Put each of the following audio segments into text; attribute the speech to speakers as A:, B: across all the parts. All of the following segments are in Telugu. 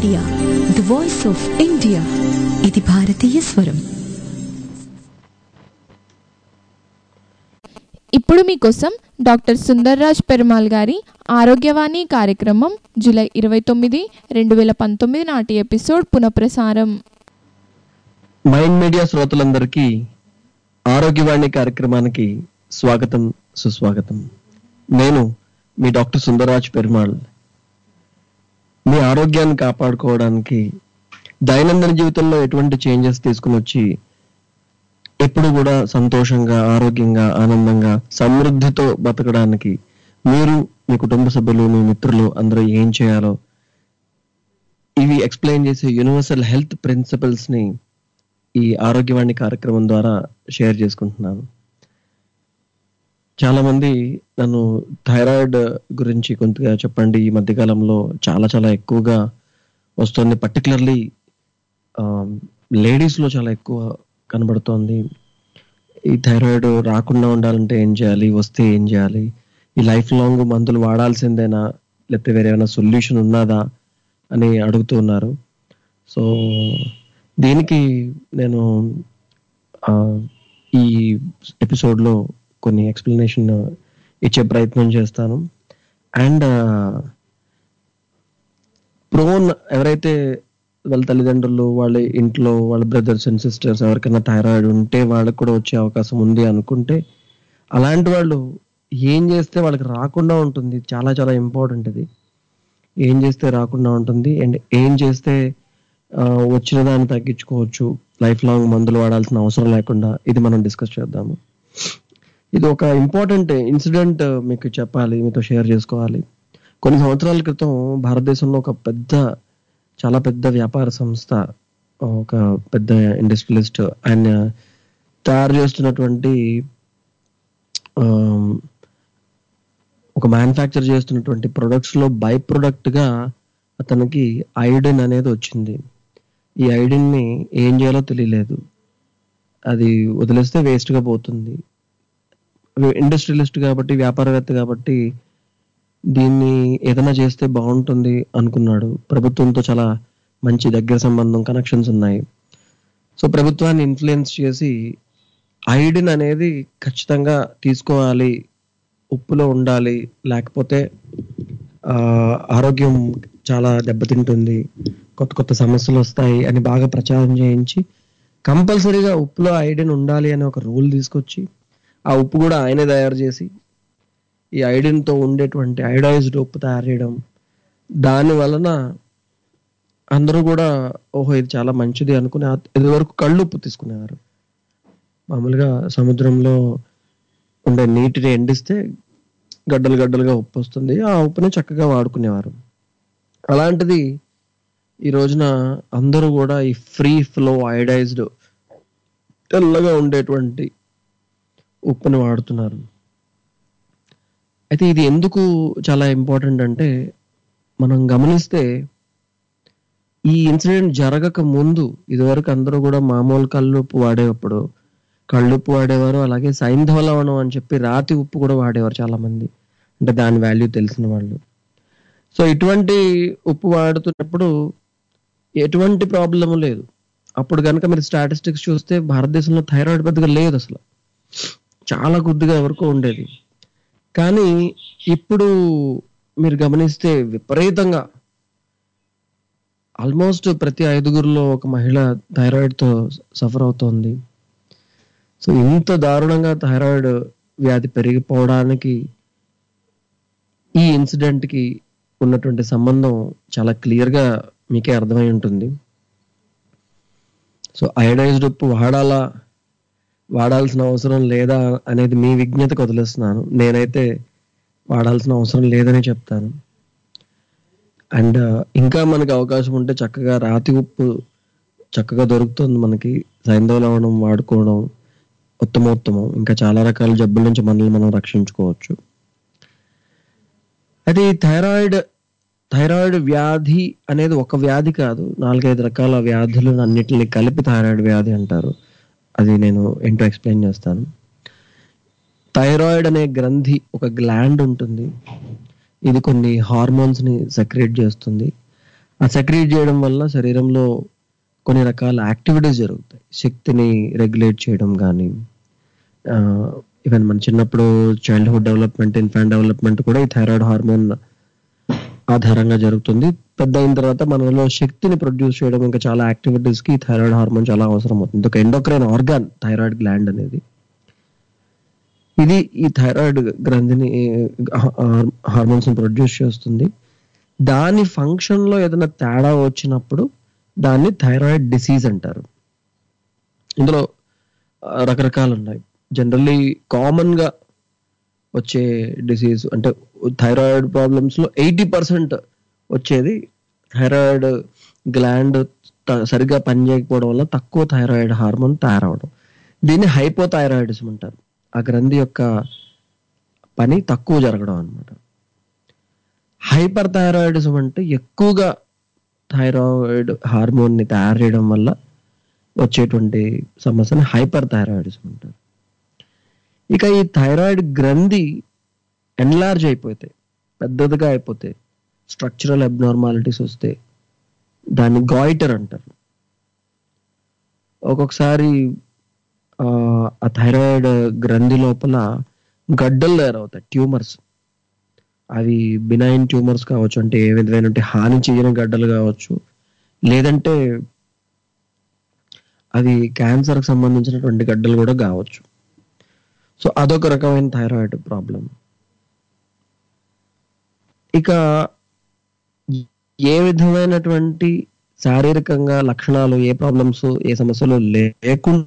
A: Media the voice of India ఇది భారతీయ స్వరం
B: ఇప్పుడు మీకోసం డాక్టర్ సుందర్రాజ్ పెరుమాల్ గారి ఆరోగ్యవాణి కార్యక్రమం జూలై ఇరవై తొమ్మిది రెండు వేల పంతొమ్మిది నాటి ఎపిసోడ్ పునఃప్రసారం
C: మైండ్ మీడియా శ్రోతలందరికీ ఆరోగ్యవాణి కార్యక్రమానికి స్వాగతం సుస్వాగతం నేను మీ డాక్టర్ సుందరాజ్ పెరుమాళ్ మీ ఆరోగ్యాన్ని కాపాడుకోవడానికి దైనందిన జీవితంలో ఎటువంటి చేంజెస్ తీసుకుని వచ్చి ఎప్పుడు కూడా సంతోషంగా ఆరోగ్యంగా ఆనందంగా సమృద్ధితో బతకడానికి మీరు మీ కుటుంబ సభ్యులు మీ మిత్రులు అందరూ ఏం చేయాలో ఇవి ఎక్స్ప్లెయిన్ చేసే యూనివర్సల్ హెల్త్ ప్రిన్సిపల్స్ ని ఈ ఆరోగ్యవాణి కార్యక్రమం ద్వారా షేర్ చేసుకుంటున్నాను చాలా మంది నన్ను థైరాయిడ్ గురించి కొంతగా చెప్పండి ఈ మధ్యకాలంలో చాలా చాలా ఎక్కువగా వస్తుంది పర్టికులర్లీ లేడీస్ లో చాలా ఎక్కువ కనబడుతోంది ఈ థైరాయిడ్ రాకుండా ఉండాలంటే ఏం చేయాలి వస్తే ఏం చేయాలి ఈ లైఫ్ లాంగ్ మందులు వాడాల్సిందేనా లేకపోతే వేరే ఏమైనా సొల్యూషన్ ఉన్నదా అని అడుగుతున్నారు సో దీనికి నేను ఆ, ఈ ఎపిసోడ్లో కొన్ని ఎక్స్ప్లెనేషన్ ఇచ్చే ప్రయత్నం చేస్తాను అండ్ ప్రోన్ ఎవరైతే వాళ్ళ తల్లిదండ్రులు వాళ్ళ ఇంట్లో వాళ్ళ బ్రదర్స్ అండ్ సిస్టర్స్ ఎవరికైనా థైరాయిడ్ ఉంటే వాళ్ళకి కూడా వచ్చే అవకాశం ఉంది అనుకుంటే అలాంటి వాళ్ళు ఏం చేస్తే వాళ్ళకి రాకుండా ఉంటుంది చాలా చాలా ఇంపార్టెంట్ ఇది ఏం చేస్తే రాకుండా ఉంటుంది అండ్ ఏం చేస్తే ఆ, వచ్చిన దాన్ని తగ్గించుకోవచ్చు లైఫ్ లాంగ్ మందులు వాడాల్సిన అవసరం లేకుండా ఇది మనం డిస్కస్ చేద్దాము ఇది ఒక ఇంపార్టెంట్ ఇన్సిడెంట్ మీకు చెప్పాలి మీతో షేర్ చేసుకోవాలి కొన్ని సంవత్సరాల క్రితం భారతదేశంలో ఒక పెద్ద చాలా పెద్ద వ్యాపార సంస్థ ఒక పెద్ద ఇండస్ట్రియలిస్ట్ ఆయన తయారు చేస్తున్నటువంటి ఆమ్, ఒక మ్యానుఫ్యాక్చర్ చేస్తున్నటువంటి ప్రొడక్ట్స్ లో బై ప్రొడక్ట్ గా అతనికి ఐడిన్ అనేది వచ్చింది ఈ ఐడిన్ ని ఏం చేయాలో తెలియలేదు అది వదిలేస్తే వేస్ట్ గా పోతుంది ఇండస్ట్రియలిస్ట్ కాబట్టి వ్యాపారవేత్త కాబట్టి దీన్ని ఏదైనా చేస్తే బాగుంటుంది అనుకున్నాడు ప్రభుత్వంతో చాలా మంచి దగ్గర సంబంధం కనెక్షన్స్ ఉన్నాయి సో ప్రభుత్వాన్ని ఇన్ఫ్లుయెన్స్ చేసి ఐడిన్ అనేది ఖచ్చితంగా తీసుకోవాలి ఉప్పులో ఉండాలి లేకపోతే ఆ, ఆరోగ్యం చాలా దెబ్బతింటుంది కొత్త కొత్త సమస్యలు వస్తాయి అని బాగా ప్రచారం చేయించి కంపల్సరీగా ఉప్పులో ఐడిన్ ఉండాలి అని ఒక రూల్ తీసుకొచ్చి ఆ ఉప్పు కూడా ఆయనే తయారు చేసి ఈ ఐడిన్ తో ఉండేటువంటి ఐడైజ్డ్ ఉప్పు తయారు చేయడం దాని వలన అందరూ కూడా ఓహో ఇది చాలా మంచిది అనుకుని ఆ- ఇది వరకు కళ్ళు ఉప్పు తీసుకునేవారు మామూలుగా సముద్రంలో ఉండే నీటిని ఎండిస్తే గడ్డలు గడ్డలుగా ఉప్పు వస్తుంది ఆ ఉప్పుని చక్కగా వాడుకునేవారు అలాంటిది ఈ రోజున అందరూ కూడా ఈ ఫ్రీ ఫ్లో ఐడైజ్డ్ తెల్లగా ఉండేటువంటి ఉప్పుని వాడుతున్నారు అయితే ఇది ఎందుకు చాలా ఇంపార్టెంట్ అంటే మనం గమనిస్తే ఈ ఇన్సిడెంట్ జరగక ముందు ఇదివరకు అందరూ కూడా మామూలు కల్లుప్పు వాడేటప్పుడు కళ్ళుప్పు వాడేవారు అలాగే సైంధవ లవణం అని చెప్పి రాతి ఉప్పు కూడా వాడేవారు చాలా మంది అంటే దాని వాల్యూ తెలిసిన వాళ్ళు సో ఇటువంటి ఉప్పు వాడుతున్నప్పుడు ఎటువంటి ప్రాబ్లము లేదు అప్పుడు కనుక మీరు స్టాటిస్టిక్స్ చూస్తే భారతదేశంలో థైరాయిడ్ పెద్దగా లేదు అసలు చాలా కొద్దిగా ఎవరికో ఉండేది కానీ ఇప్పుడు మీరు గమనిస్తే విపరీతంగా ఆల్మోస్ట్ ప్రతి ఐదుగురిలో ఒక మహిళ థైరాయిడ్ తో సఫర్ అవుతోంది సో ఇంత దారుణంగా థైరాయిడ్ వ్యాధి పెరిగిపోవడానికి ఈ ఇన్సిడెంట్ కి ఉన్నటువంటి సంబంధం చాలా క్లియర్ గా మీకే అర్థమై ఉంటుంది సో అయోడైజ్డ్ ఉప్పు వాడాలా వాడాల్సిన అవసరం లేదా అనేది మీ విజ్ఞతకు వదిలేస్తున్నాను నేనైతే వాడాల్సిన అవసరం లేదని చెప్తాను అండ్ ఇంకా మనకి అవకాశం ఉంటే చక్కగా రాతి ఉప్పు చక్కగా దొరుకుతుంది మనకి సైంధవ లవణం వాడుకోవడం ఉత్తమోత్తమం ఇంకా చాలా రకాల జబ్బుల నుంచి మనల్ని మనం రక్షించుకోవచ్చు అయితే ఈ థైరాయిడ్ థైరాయిడ్ వ్యాధి అనేది ఒక వ్యాధి కాదు నాలుగైదు రకాల వ్యాధులు అన్నిటిని కలిపి థైరాయిడ్ వ్యాధి అంటారు అది నేను ఏంటో ఎక్స్ప్లెయిన్ చేస్తాను థైరాయిడ్ అనే గ్రంథి ఒక గ్లాండ్ ఉంటుంది ఇది కొన్ని హార్మోన్స్ ని సెక్రేట్ చేస్తుంది ఆ సెక్రీట్ చేయడం వల్ల శరీరంలో కొన్ని రకాల యాక్టివిటీస్ జరుగుతాయి శక్తిని రెగ్యులేట్ చేయడం కానీ ఈవెన్ మన చిన్నప్పుడు చైల్డ్హుడ్ డెవలప్మెంట్ ఇన్ఫాంట్ డెవలప్మెంట్ కూడా ఈ థైరాయిడ్ హార్మోన్ ఆధారంగా జరుగుతుంది పెద్ద అయిన తర్వాత మనలో శక్తిని ప్రొడ్యూస్ చేయడం ఇంకా చాలా యాక్టివిటీస్ కి థైరాయిడ్ హార్మోన్ చాలా అవసరం అవుతుంది ఒక ఎండోక్రైన్ ఆర్గాన్ థైరాయిడ్ గ్లాండ్ అనేది ఇది ఈ థైరాయిడ్ గ్రంథిని హార్మోన్స్ ప్రొడ్యూస్ చేస్తుంది దాని ఫంక్షన్ లో ఏదైనా తేడా వచ్చినప్పుడు దాన్ని థైరాయిడ్ డిసీజ్ అంటారు ఇందులో ఆ, రకరకాలు ఉన్నాయి జనరల్లీ కామన్ గా వచ్చే డిసీజ్ అంటే థైరాయిడ్ ప్రాబ్లమ్స్ లో ఎయిటీ పర్సెంట్ వచ్చేది థైరాయిడ్ గ్లాండ్ సరిగ్గా పనిచేయకపోవడం వల్ల తక్కువ థైరాయిడ్ హార్మోన్ తయారవడం దీన్ని హైపోథైరాయిడిజం అంటారు ఆ గ్రంథి యొక్క పని తక్కువ జరగడం అన్నమాట హైపర్ థైరాయిడిజం అంటే ఎక్కువగా థైరాయిడ్ హార్మోన్ ని తయారు చేయడం వల్ల వచ్చేటువంటి సమస్యని హైపర్ థైరాయిడిజం అంటారు ఇక ఈ థైరాయిడ్ గ్రంథి ఎన్లార్జ్ అయిపోతే పెద్దదిగా అయిపోతే స్ట్రక్చరల్ అబ్నార్మాలిటీస్ వస్తే దాన్ని గాయిటర్ అంటారు ఒక్కొక్కసారి ఆ, ఆ థైరాయిడ్ గ్రంథి లోపల గడ్డలు తయారవుతాయి ట్యూమర్స్ అవి బినైన్ ట్యూమర్స్ కావచ్చు అంటే ఏ విధమైన హాని చేయని గడ్డలు కావచ్చు లేదంటే అవి క్యాన్సర్ కి సంబంధించినటువంటి గడ్డలు కూడా కావచ్చు సో అదొక రకమైన థైరాయిడ్ ప్రాబ్లం ఇక ఏ విధమైనటువంటి శారీరకంగా లక్షణాలు ఏ ప్రాబ్లమ్స్ ఏ సమస్యలు లేకుండా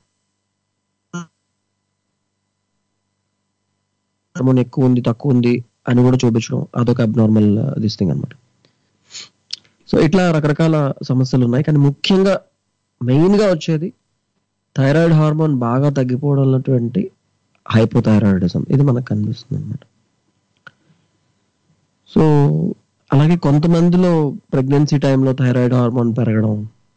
C: హార్మోన్ ఎక్కువ ఉంది తక్కువ ఉంది అని కూడా చూపించడం అదొక అబ్నార్మల్ దిస్ థింగ్ అనమాట సో ఇట్లా రకరకాల సమస్యలు ఉన్నాయి కానీ ముఖ్యంగా మెయిన్ గా వచ్చేది థైరాయిడ్ హార్మోన్ బాగా తగ్గిపోవడం అన్నటువంటి హైపోథైరాయిడిజం ఇది మనకు కనిపిస్తుంది అనమాట సో అలాగే కొంతమందిలో ప్రెగ్నెన్సీ టైంలో థైరాయిడ్ హార్మోన్ పెరగడం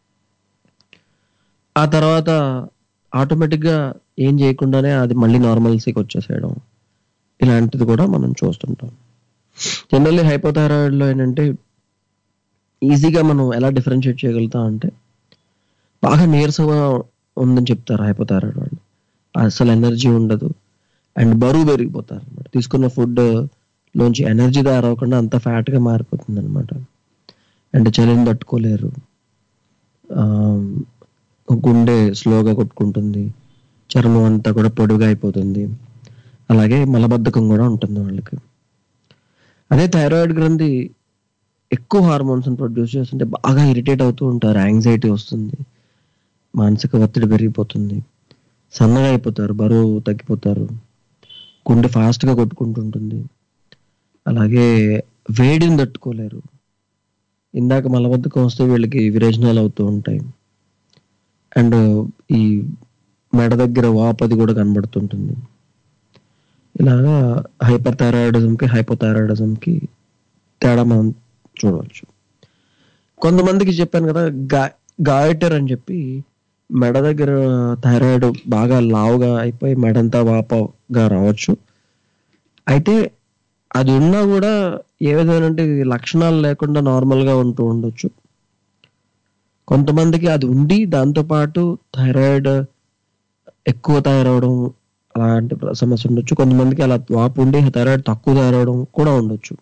C: ఆ తర్వాత ఆటోమేటిక్ గా ఏం చేయకుండానే అది మళ్ళీ నార్మల్సీకి వచ్చేసేయడం ఇలాంటిది కూడా మనం చూస్తుంటాం జనరల్లీ హైపోథైరాయిడ్ లో ఏంటంటే ఈజీగా మనం ఎలా డిఫరెన్షియేట్ చేయగలుగుతాం అంటే బాగా నీరసంగా ఉందని చెప్తారు హైపోథైరాయిడ్ వాళ్ళు అసలు ఎనర్జీ ఉండదు అండ్ బరువు పెరిగిపోతారు అనమాట తీసుకున్న ఫుడ్ లోంచి ఎనర్జీ తయారవకుండా అంత ఫ్యాట్ గా మారిపోతుంది అనమాట అండ్ చలిని తట్టుకోలేరు ఆ, గుండె స్లోగా కొట్టుకుంటుంది చర్మం అంతా కూడా పొడిగా అయిపోతుంది అలాగే మలబద్ధకం కూడా ఉంటుంది వాళ్ళకి అదే థైరాయిడ్ గ్రంథి ఎక్కువ హార్మోన్స్ ప్రొడ్యూస్ చేస్తుంటే బాగా ఇరిటేట్ అవుతూ ఉంటారు యాంగ్జైటీ వస్తుంది మానసిక ఒత్తిడి పెరిగిపోతుంది సన్నగా అయిపోతారు బరువు తగ్గిపోతారు గుండె fast గా కొట్టుకుంటుంటుంది అలాగే వేడిని తట్టుకోలేరు ఇందాక మలబద్ధకం వస్తే వీళ్ళకి విరేచనాలు అవుతూ ఉంటాయి అండ్ ఈ మెడ దగ్గర వాపది కూడా కనబడుతుంటుంది ఇలాగా హైపర్ థైరాయిడిజంకి హైపోథైరాయిడిజంకి తేడా మనం చూడవచ్చు కొంతమందికి చెప్పాను కదా గా గాయటర్ అని చెప్పి మెడ దగ్గర థైరాయిడ్ బాగా లావుగా అయిపోయి మెడంతా వాపగా రావచ్చు అయితే అది ఉన్నా కూడా ఏ విధమైన లక్షణాలు లేకుండా నార్మల్ గా ఉంటూ ఉండొచ్చు కొంతమందికి అది ఉండి దాంతో పాటు థైరాయిడ్ ఎక్కువ తయారవడం అలాంటి సమస్య ఉండొచ్చు కొంతమందికి అలా వాపు ఉండి థైరాయిడ్ తక్కువ తయారవడం కూడా ఉండొచ్చు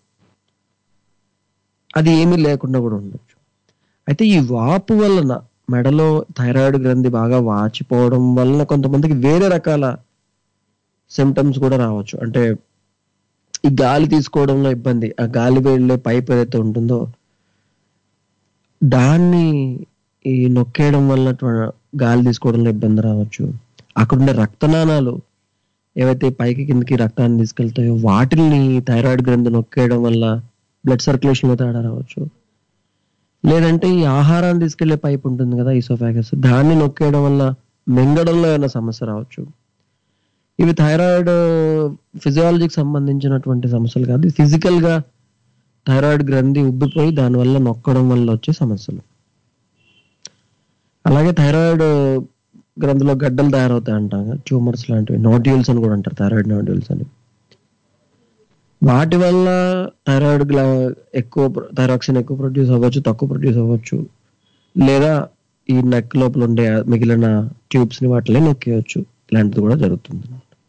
C: అది ఏమీ లేకుండా కూడా ఉండొచ్చు అయితే ఈ వాపు వలన మెడలో థైరాయిడ్ గ్రంథి బాగా వాచిపోవడం వలన కొంతమందికి వేరే రకాల సిమ్టమ్స్ కూడా రావచ్చు అంటే ఈ గాలి తీసుకోవడంలో ఇబ్బంది ఆ గాలి వెళ్ళే పైప్ ఏదైతే ఉంటుందో దాన్ని ఈ నొక్కేయడం వల్ల గాలి తీసుకోవడంలో ఇబ్బంది రావచ్చు అక్కడ ఉండే రక్తనాళాలు ఏవైతే పైకి కిందకి రక్తాన్ని తీసుకెళ్తాయో వాటిని థైరాయిడ్ గ్రంథి నొక్కేయడం వల్ల బ్లడ్ సర్క్యులేషన్ లో తేడా రావచ్చు లేదంటే ఈ ఆహారాన్ని తీసుకెళ్లే పైప్ ఉంటుంది కదా ఈసోఫాగస్ దాన్ని నొక్కేయడం వల్ల మింగడంలో ఏమైనా సమస్య రావచ్చు ఇవి థైరాయిడ్ ఫిజియాలజీకి సంబంధించినటువంటి సమస్యలు కాదు ఫిజికల్ గా థైరాయిడ్ గ్రంథి ఉబ్బిపోయి దానివల్ల నొక్కడం వల్ల వచ్చే సమస్యలు అలాగే థైరాయిడ్ గ్రంథిలో గడ్డలు తయారవుతాయి అంటాం ట్యూమర్స్ లాంటివి నాడ్యూల్స్ అని కూడా అంటారు థైరాయిడ్ నాడ్యూల్స్ అని వాటి వల్ల థైరాయిడ్ గ్లా ఎక్కువ థైరాక్సిన్ ఎక్కువ ప్రొడ్యూస్ అవ్వచ్చు తక్కువ ప్రొడ్యూస్ అవ్వచ్చు లేదా ఈ నెక్ లోపల ఉండే మిగిలిన ట్యూబ్స్ ని వాటిని నొక్కేయచ్చు ఇలాంటిది కూడా జరుగుతుంది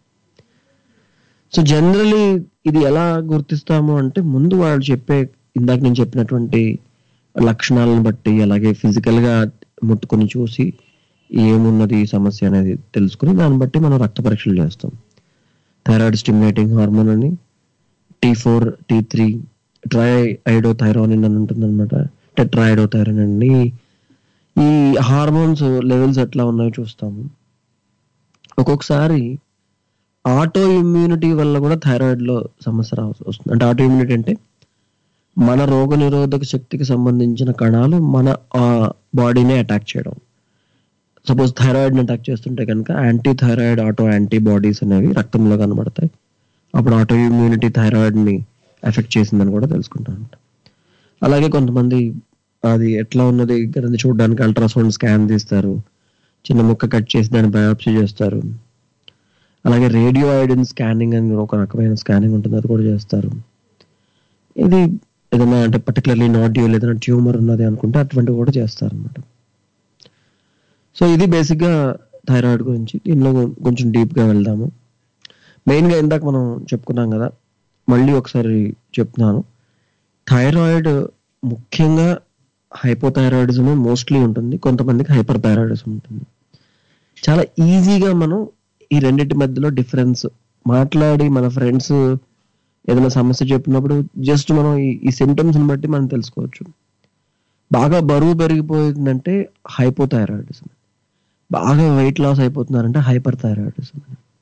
C: సో జనరలీ ఇది ఎలా గుర్తిస్తాము అంటే ముందు వాళ్ళు చెప్పే ఇందాక నేను చెప్పినటువంటి లక్షణాలను బట్టి అలాగే ఫిజికల్ గా ముట్టుకొని చూసి ఏమున్నది ఈ సమస్య అనేది తెలుసుకుని దాన్ని బట్టి మనం రక్త పరీక్షలు చేస్తాం థైరాయిడ్ స్టిమ్యులేటింగ్ హార్మోన్ అని T four T three triiodothyronine అని ఉంటుంది అనమాట టెట్రాయిడోథైరాన్ అని ఈ హార్మోన్స్ లెవెల్స్ ఎట్లా ఉన్నాయో చూస్తాము ఒక్కొక్కసారి ఆటో ఇమ్యూనిటీ వల్ల కూడా థైరాయిడ్ లో సమస్య రావాల్సి వస్తుంది అంటే ఆటో ఇమ్యూనిటీ అంటే మన రోగ నిరోధక శక్తికి సంబంధించిన కణాలు మన బాడీనే అటాక్ చేయడం సపోజ్ థైరాయిడ్ ని అటాక్ చేస్తుంటే కనుక యాంటీ థైరాయిడ్ ఆటో యాంటీబాడీస్ అనేవి రక్తంలో కనబడతాయి అప్పుడు ఆటో ఇమ్యూనిటీ థైరాయిడ్ ని ఎఫెక్ట్ చేసిందని కూడా తెలుసుకుంటారంట అలాగే కొంతమంది అది ఎట్లా ఉన్నది గ్రంథి చూడడానికి అల్ట్రాసౌండ్ స్కాన్ తీస్తారు చిన్న ముక్క కట్ చేసి దాన్ని బయాప్సీ చేస్తారు అలాగే రేడియో ఐడెన్ స్కానింగ్ అని ఒక రకమైన స్కానింగ్ ఉంటుంది అది కూడా చేస్తారు ఇది ఏదైనా అంటే పర్టికులర్లీ నాడ్యూల్ ఏదైనా ట్యూమర్ ఉన్నది అనుకుంటే అటువంటివి కూడా చేస్తారు అనమాట సో ఇది బేసిక్ గా థైరాయిడ్ గురించి దీనిలో కొంచెం డీప్ గా వెళ్దాము మెయిన్ గా ఇందాక మనం చెప్పుకున్నాం కదా మళ్ళీ ఒకసారి చెప్తున్నాను థైరాయిడ్ ముఖ్యంగా హైపోథైరాయిడిజం మోస్ట్లీ ఉంటుంది కొంతమందికి హైపర్ థైరాయిడిజం ఉంటుంది చాలా ఈజీగా మనం ఈ రెండింటి మధ్యలో డిఫరెన్స్ మాట్లాడి మన ఫ్రెండ్స్ ఏదైనా సమస్య చెప్పినప్పుడు జస్ట్ మనం ఈ- ఈ సిమ్టమ్స్ బట్టి మనం తెలుసుకోవచ్చు బాగా బరువు పెరిగిపోయిందంటే హైపోథైరాయిడిజం బాగా వెయిట్ లాస్ అయిపోతున్నారంటే హైపర్ థైరాయిడిజం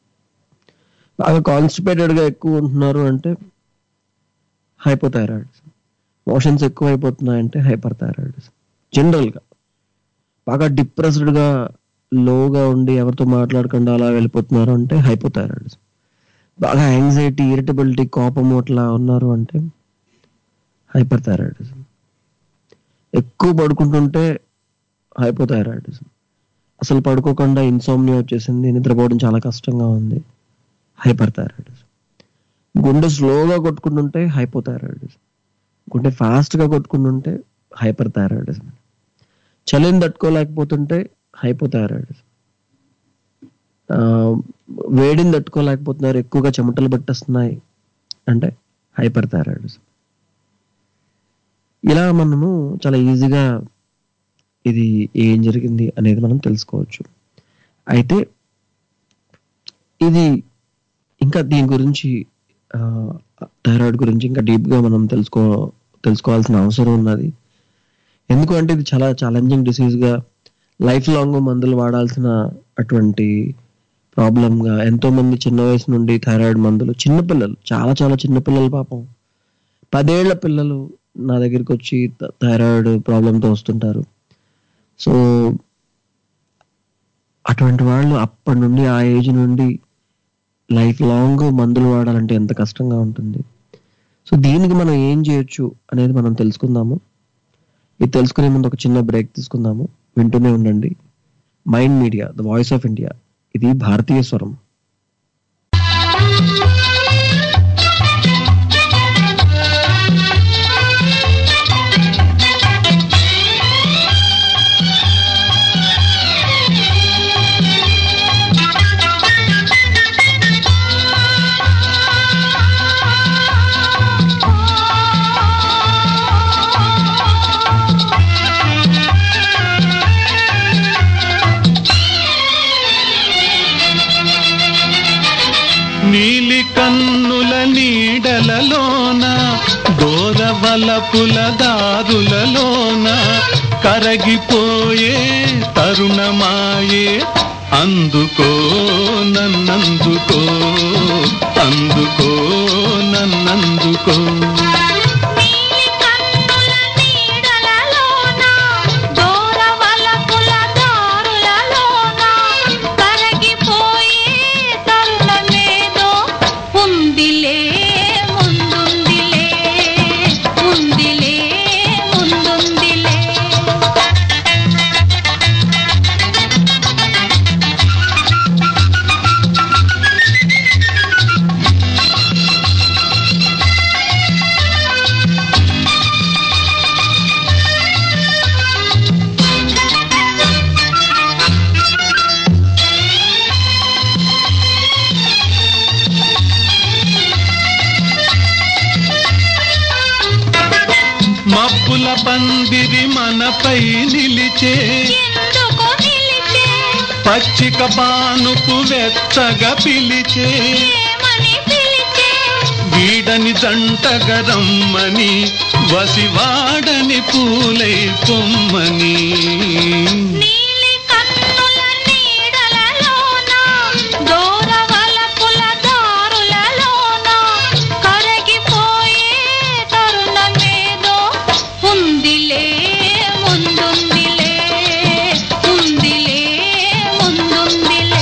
C: బాగా కాన్స్టిపేటెడ్ గా ఎక్కువ ఉంటున్నారు అంటే హైపోథైరాయిడిజం మోషన్స్ ఎక్కువ అయిపోతున్నాయంటే హైపర్ థైరాయిడిజం జనరల్ గా బాగా డిప్రెస్డ్ గా లోగా ఉండి ఎవరితో మాట్లాడకుండా అలా వెళ్ళిపోతున్నారు అంటే హైపోథైరాయిడిజం బాగా యాంగ్జైటీ ఇరిటబిలిటీ కోపం అట్లా ఉన్నారు అంటే హైపర్ థైరాయిడిజం ఎక్కువ పడుకుంటుంటే హైపోథైరాయిడిజం అసలు పడుకోకుండా ఇన్సోమ్నియా వచ్చేసింది నిద్రపోవడం చాలా కష్టంగా ఉంది హైపర్ థైరాయిడిజం గుండె స్లోగా కొట్టుకుంటుంటే హైపోథైరాయిడిజం గుండె ఫాస్ట్ గా కొట్టుకుంటుంటే హైపర్ థైరాయిడిజం చలిని తట్టుకోలేకపోతుంటే హైపోథైరాయిడిజం ఆ, వేడిని తట్టుకోలేకపోతున్నారు ఎక్కువగా చెమటలు పట్టేస్తున్నాయి అంటే హైపర్ థైరాయిడిజం ఇలా మనము చాలా ఈజీగా ఇది ఏం జరిగింది అనేది మనం తెలుసుకోవచ్చు అయితే ఇది ఇంకా దీని గురించి థైరాయిడ్ గురించి ఇంకా డీప్ గా మనం తెలుసుకో తెలుసుకోవాల్సిన అవసరం ఉన్నది ఎందుకు అంటే ఇది చాలా ఛాలెంజింగ్ డిసీజ్ గా లైఫ్ లాంగ్ మందులు వాడాల్సిన అటువంటి ప్రాబ్లం గా ఎంతో మంది చిన్న వయసు నుండి థైరాయిడ్ మందులు చిన్న పిల్లలు చాలా చాలా చిన్న పిల్లలు పాపం పదేళ్ల పిల్లలు నా దగ్గరికి వచ్చి థ- థైరాయిడ్ ప్రాబ్లంతో వస్తుంటారు సో అటువంటి వాళ్ళు అప్పటి నుండి ఆ ఏజ్ నుండి లైఫ్ లాంగ్ మందులు వాడాలంటే ఎంత కష్టంగా ఉంటుంది సో దీనికి మనం ఏం చేయొచ్చు అనేది మనం తెలుసుకుందాము ఇది తెలుసుకునే ముందు ఒక చిన్న బ్రేక్ తీసుకుందాము వింటూనే ఉండండి mind media the voice of India ఇది భారతీయ స్వరం
D: నీలి కన్నుల నీడలలోన దోరవలపుల దారులలోన కరగిపోయే తరుణమాయే అందుకో నన్నందుకో అందుకో నన్నందుకో
E: కన్నుల నీడలలోన దూరవలపుల దారులలోన కరగిపోయే తరుణమేదో ఉందిలే ముందుందిలే ఉందిలే ముందుందిలే
D: ఆ వలపుల పందిరి మనపై నిలిచే
E: ఎందుకు నిలిచే
D: పచ్చిక పానుపు వెచ్చగా పిలిచే
E: ఏమని పిలిచే
D: వీడని జంటగా రమ్మని వసివాడని పూలై పొమ్మని
E: నీలి కన్నుల నీడలలోన దూరవలపుల దారులలోన కరగిపోయే తరుణమేదో ఉందిలే ముందుందిలే ఉందిలే ముందుందిలే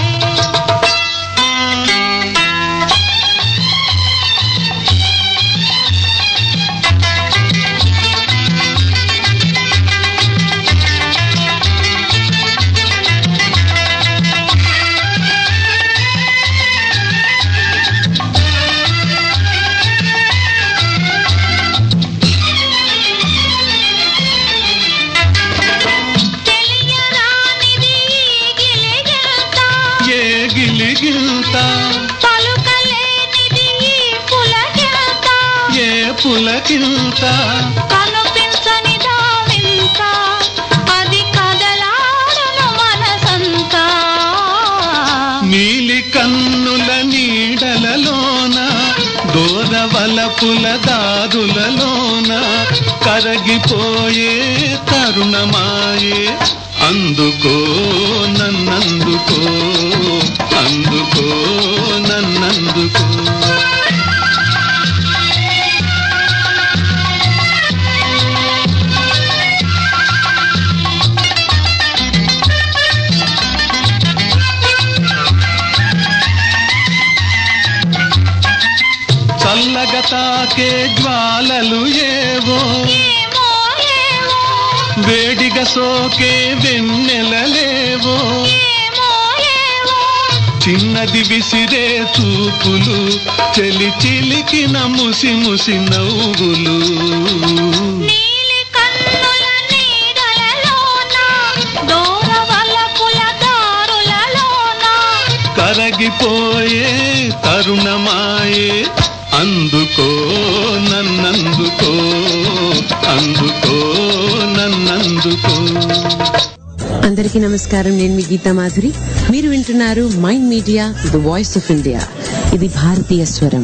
E: తెలియరానిది ఈ గిలిగిల్త
D: ఏ గిలిగిల్త
E: పలుకలేనిది ఈ పులకిల్త
D: ఏ పులకిల్త
E: కనుపించని దావింత అది కదలాడును మనసంతా
D: నీలి కన్నుల నీడలలోన దూరవలపుల దారులలోన కరగిపోయే తరుణమాయే అందుకో నన్నందుకో అందుకో నన్నందుకో చల్లగా తాకే జ్వాలలు ఏవో
E: ఏమో ఏమో
D: వేడిగా సోకే వెన్నెలలేవో
E: ఏమో ఏమో
D: చిన్నది విసిరే చూపులు చెలి చిలికిన ముసి ముసి నవ్వులు
E: నీలి కన్నుల నీడలలోన దూరవలపుల దారులలోన
D: కరగిపోయే తరుణమాయే అందుకో నన్నందుకో అందుకో నన్నందుకో
F: అందరికీ నమస్కారం నేను మీ గీతా మాధురి మీరు వింటున్నారు mind media the voice of India ఇది భారతీయ స్వరం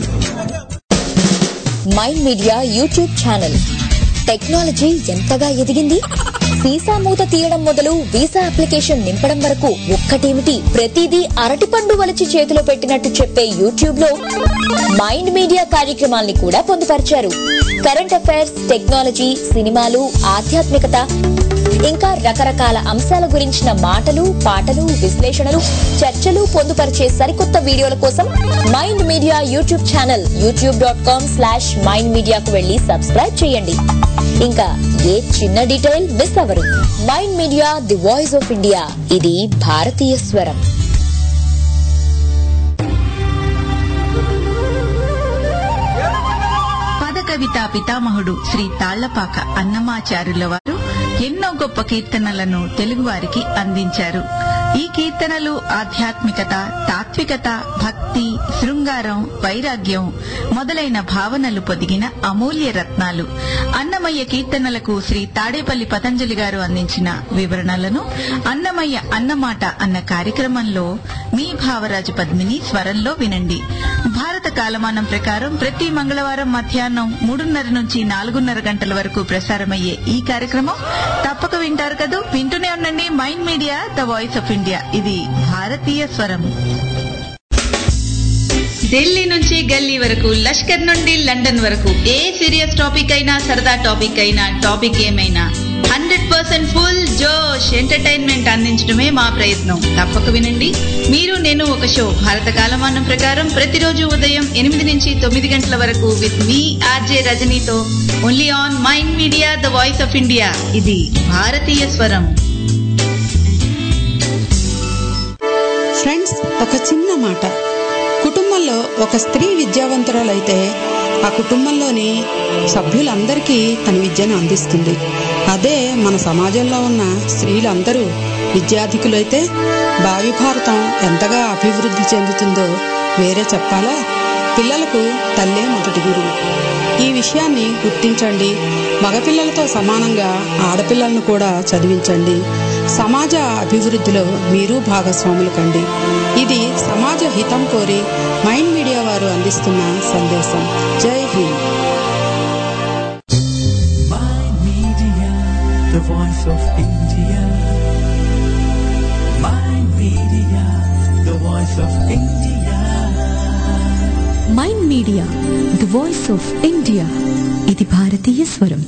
G: mind media YouTube channel technology ఎంతగా ఎదిగింది వీసా మూత తీయడం మొదలు వీసా అప్లికేషన్ నింపడం వరకు ఒక్కటేమిటి ప్రతిదీ అరటిపండు వలిచి చేతిలో పెట్టినట్టు చెప్పే యూట్యూబ్ లో మైండ్ మీడియా కార్యక్రమాల్ని కూడా పొందుపరిచారు కరెంట్ అఫైర్స్ టెక్నాలజీ సినిమాలు ఆధ్యాత్మికత ఇంకా రకరకాల అంశాల గురించిన మాటలు పాటలు విశ్లేషణలు చర్చలు పొందుపరిచే సరికొత్త వీడియోల కోసం mind media YouTube channel YouTube dot com slash mind మీడియాకు వెళ్లి సబ్స్క్రైబ్ చేయండి ఇంకా ఏ చిన్న డీటెయిల్ మిస్ అవ్వరు mind media the voice of India ఇది భారతీయ స్వరం
H: పద కవిత పితామహుడు శ్రీ తాళ్లపాక అన్నమాచారుల వారు ఎన్నో గొప్ప కీర్తనలను తెలుగువారికి అందించారు ఈ కీర్తనలు ఆధ్యాత్మికత తాత్వికత భక్తి శృంగారం వైరాగ్యం మొదలైన భావనలు పొదిగిన అమూల్య రత్నాలు అన్నమయ్య కీర్తనలకు శ్రీ తాడేపల్లి పతంజలి గారు అందించిన వివరణలను అన్నమయ్య అన్నమాట అన్న కార్యక్రమంలో మీ భావరాజు పద్మిని స్వరంలో వినండి భారత కాలమానం ప్రకారం ప్రతి మంగళవారం మధ్యాహ్నం మూడున్నర నుంచి నాలుగున్నర గంటల వరకు ప్రసారమయ్యే ఈ కార్యక్రమం తప్పక వింటారు కదూ వింటూనే ఉండండి mind media the voice of India ఇది భారతీయ స్వరం ఢిల్లీ నుంచి గల్లీ వరకు లష్కర్ నుండి లండన్ వరకు ఏ సీరియస్ టాపిక్ అయినా సరదా టాపిక్ అయినా టాపిక్ ఏమైనా హండ్రెడ్ పర్సెంట్ ఫుల్ జోష్ ఎంటర్టైన్మెంట్ అందించడమే మా ప్రయత్నం తప్పక వినండి మీరు నేను ఒక షో భారత కాలమానం ప్రకారం ప్రతిరోజు ఉదయం ఎనిమిది నుంచి తొమ్మిది గంటల వరకు విత్ మీ ఆర్జే రజనీతో only on mind media the voice of India ఇది భారతీయ స్వరం
I: ఫ్రెండ్స్ ఒక చిన్న మాట కుటుంబంలో ఒక స్త్రీ విద్యావంతురాలైతే ఆ కుటుంబంలోని సభ్యులందరికీ తన విద్యను అందిస్తుంది అదే మన సమాజంలో ఉన్న స్త్రీలందరూ విద్యాధికులైతే భావి భారతం ఎంతగా అభివృద్ధి చెందుతుందో వేరే చెప్పాలా పిల్లలకు తల్లే మొదటి గురువు ఈ విషయాన్ని గుర్తించండి మగపిల్లలతో సమానంగా ఆడపిల్లలను కూడా చదివించండి సమాజ అభివృద్ధిలో మీరు భాగస్వాములు కండి ఇది సమాజ హితం కోరి మైండ్ మీడియా వారు అందిస్తున్న సందేశం జై హింద్
J: the voice of India. My media, the voice of India.
A: Mind media the voice of India ఇది భారతీయ స్వరం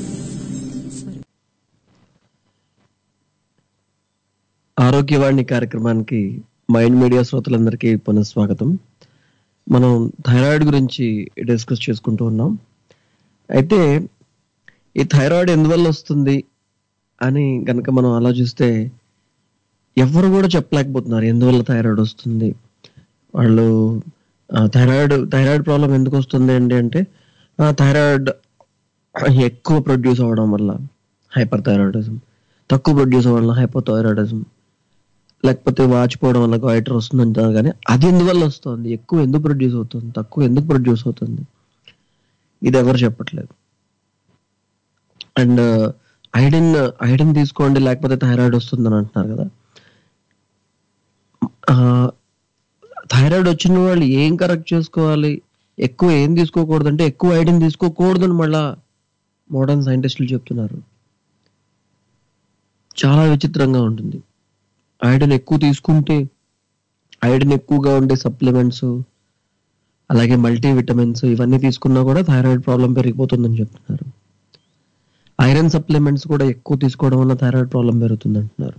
C: ఆరోగ్యవాణి కార్యక్రమానికి మైండ్ మీడియా శ్రోతలందరికీ పునఃస్వాగతం మనం థైరాయిడ్ గురించి డిస్కస్ చేసుకుంటూ ఉన్నాం అయితే ఈ థైరాయిడ్ ఎందువల్ల వస్తుంది అని గనక మనం ఆలోచిస్తే ఎవరు కూడా చెప్పలేకపోతున్నారు ఎందువల్ల థైరాయిడ్ వస్తుంది వాళ్ళు ఆ, థైరాయిడ్ థైరాయిడ్ ప్రాబ్లం ఎందుకు వస్తుంది అండి అంటే ఆ, థైరాయిడ్ ఎక్కువ ప్రొడ్యూస్ అవ్వడం వల్ల హైపర్ థైరాయిడిజం తక్కువ ప్రొడ్యూస్ అవ్వడం వల్ల హైపోథైరాయిడిజం లేకపోతే వాచిపోవడం వల్ల గైటర్ వస్తుంది అంటారు కానీ అది ఎందువల్ల వస్తుంది ఎక్కువ ఎందుకు ప్రొడ్యూస్ అవుతుంది తక్కువ ఎందుకు ప్రొడ్యూస్ అవుతుంది ఇది ఎవరు చెప్పట్లేదు అండ్ ఐడిన్ ఐడిన్ తీసుకోండి లేకపోతే థైరాయిడ్ వస్తుందని అంటున్నారు కదా థైరాయిడ్ వచ్చిన వాళ్ళు ఏం కరెక్ట్ చేసుకోవాలి ఎక్కువ ఏం తీసుకోకూడదు అంటే ఎక్కువ ఐడిన్ తీసుకోకూడదని మళ్ళా మోడర్న్ సైంటిస్టులు చెప్తున్నారు చాలా విచిత్రంగా ఉంటుంది ఐరన్ ఎక్కువ తీసుకుంటే ఐరన్ ఎక్కువగా ఉండే సప్లిమెంట్స్ అలాగే మల్టీ విటమిన్స్ ఇవన్నీ తీసుకున్నా కూడా థైరాయిడ్ ప్రాబ్లం పెరిగిపోతుందని చెప్తున్నారు ఐరన్ సప్లిమెంట్స్ కూడా ఎక్కువ తీసుకోవడం వల్ల థైరాయిడ్ ప్రాబ్లం పెరుగుతుంది అంటున్నారు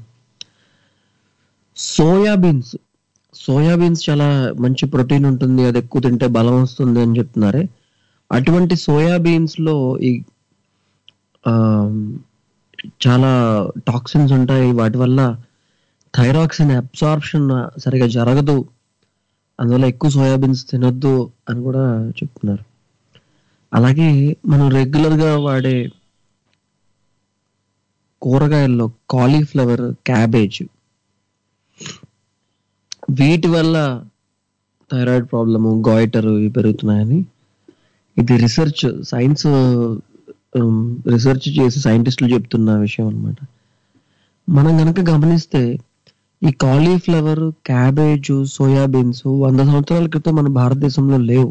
C: సోయాబీన్స్ సోయాబీన్స్ చాలా మంచి ప్రోటీన్ ఉంటుంది అది ఎక్కువ తింటే బలం వస్తుంది అని చెప్తున్నారే అటువంటి సోయాబీన్స్ లో ఈ ఆ, చాలా టాక్సిన్స్ ఉంటాయి వాటి వల్ల థైరాక్సిన్ అబ్సార్ప్షన్ సరిగా జరగదు అందువల్ల ఎక్కువ సోయాబీన్స్ తినొద్దు అని కూడా చెప్తున్నారు అలాగే మనం రెగ్యులర్ గా వాడే కూరగాయల్లో కాలీఫ్లవర్ క్యాబేజ్ వీటి వల్ల థైరాయిడ్ ప్రాబ్లము గాయిటర్ ఇవి పెరుగుతున్నాయని ఇది రీసెర్చ్ సైన్స్ రీసెర్చ్ చేసి సైంటిస్టులు చెప్తున్న విషయం అన్నమాట మనం గనక గమనిస్తే ఈ కాలీఫ్లవర్ క్యాబేజ్ సోయాబీన్స్ వంద సంవత్సరాల క్రితం మన భారతదేశంలో లేవు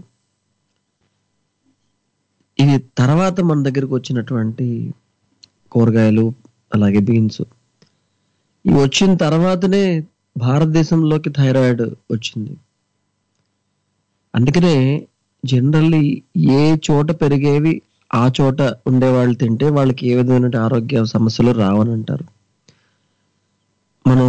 C: ఇవి తర్వాత మన దగ్గరకు వచ్చినటువంటి కూరగాయలు అలాగే బీన్స్ ఇవి వచ్చిన తర్వాతనే భారతదేశంలోకి థైరాయిడ్ వచ్చింది అందుకనే జనరల్లీ ఏ చోట పెరిగేవి ఆ చోట ఉండే వాళ్ళు తింటే వాళ్ళకి ఏ విధమైన ఆరోగ్య సమస్యలు రావని అంటారు మనం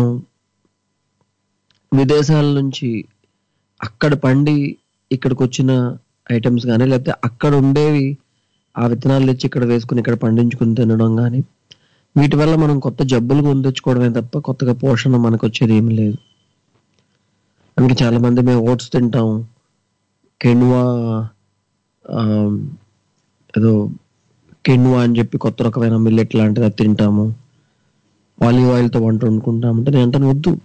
C: విదేశాల నుంచి అక్కడ పండి ఇక్కడికి వచ్చిన ఐటమ్స్ కానీ లేకపోతే అక్కడ ఉండేవి ఆ విత్తనాలు తెచ్చి ఇక్కడ వేసుకుని ఇక్కడ పండించుకుని తినడం కానీ వీటి వల్ల మనం కొత్త జబ్బులు కొని తెచ్చుకోవడమే తప్ప కొత్తగా పోషణ మనకు వచ్చేది ఏమీ లేదు అందుకే చాలా మంది మేము ఓట్స్ తింటాం కెన్వా ఆ, ఏదో కెన్వా అని చెప్పి కొత్త రకమైన మిల్లెట్ లాంటిది అది తింటాము ఆలివ్ ఆయిల్తో వంట వండుకుంటాం అంటే నేను అంటాను వద్దు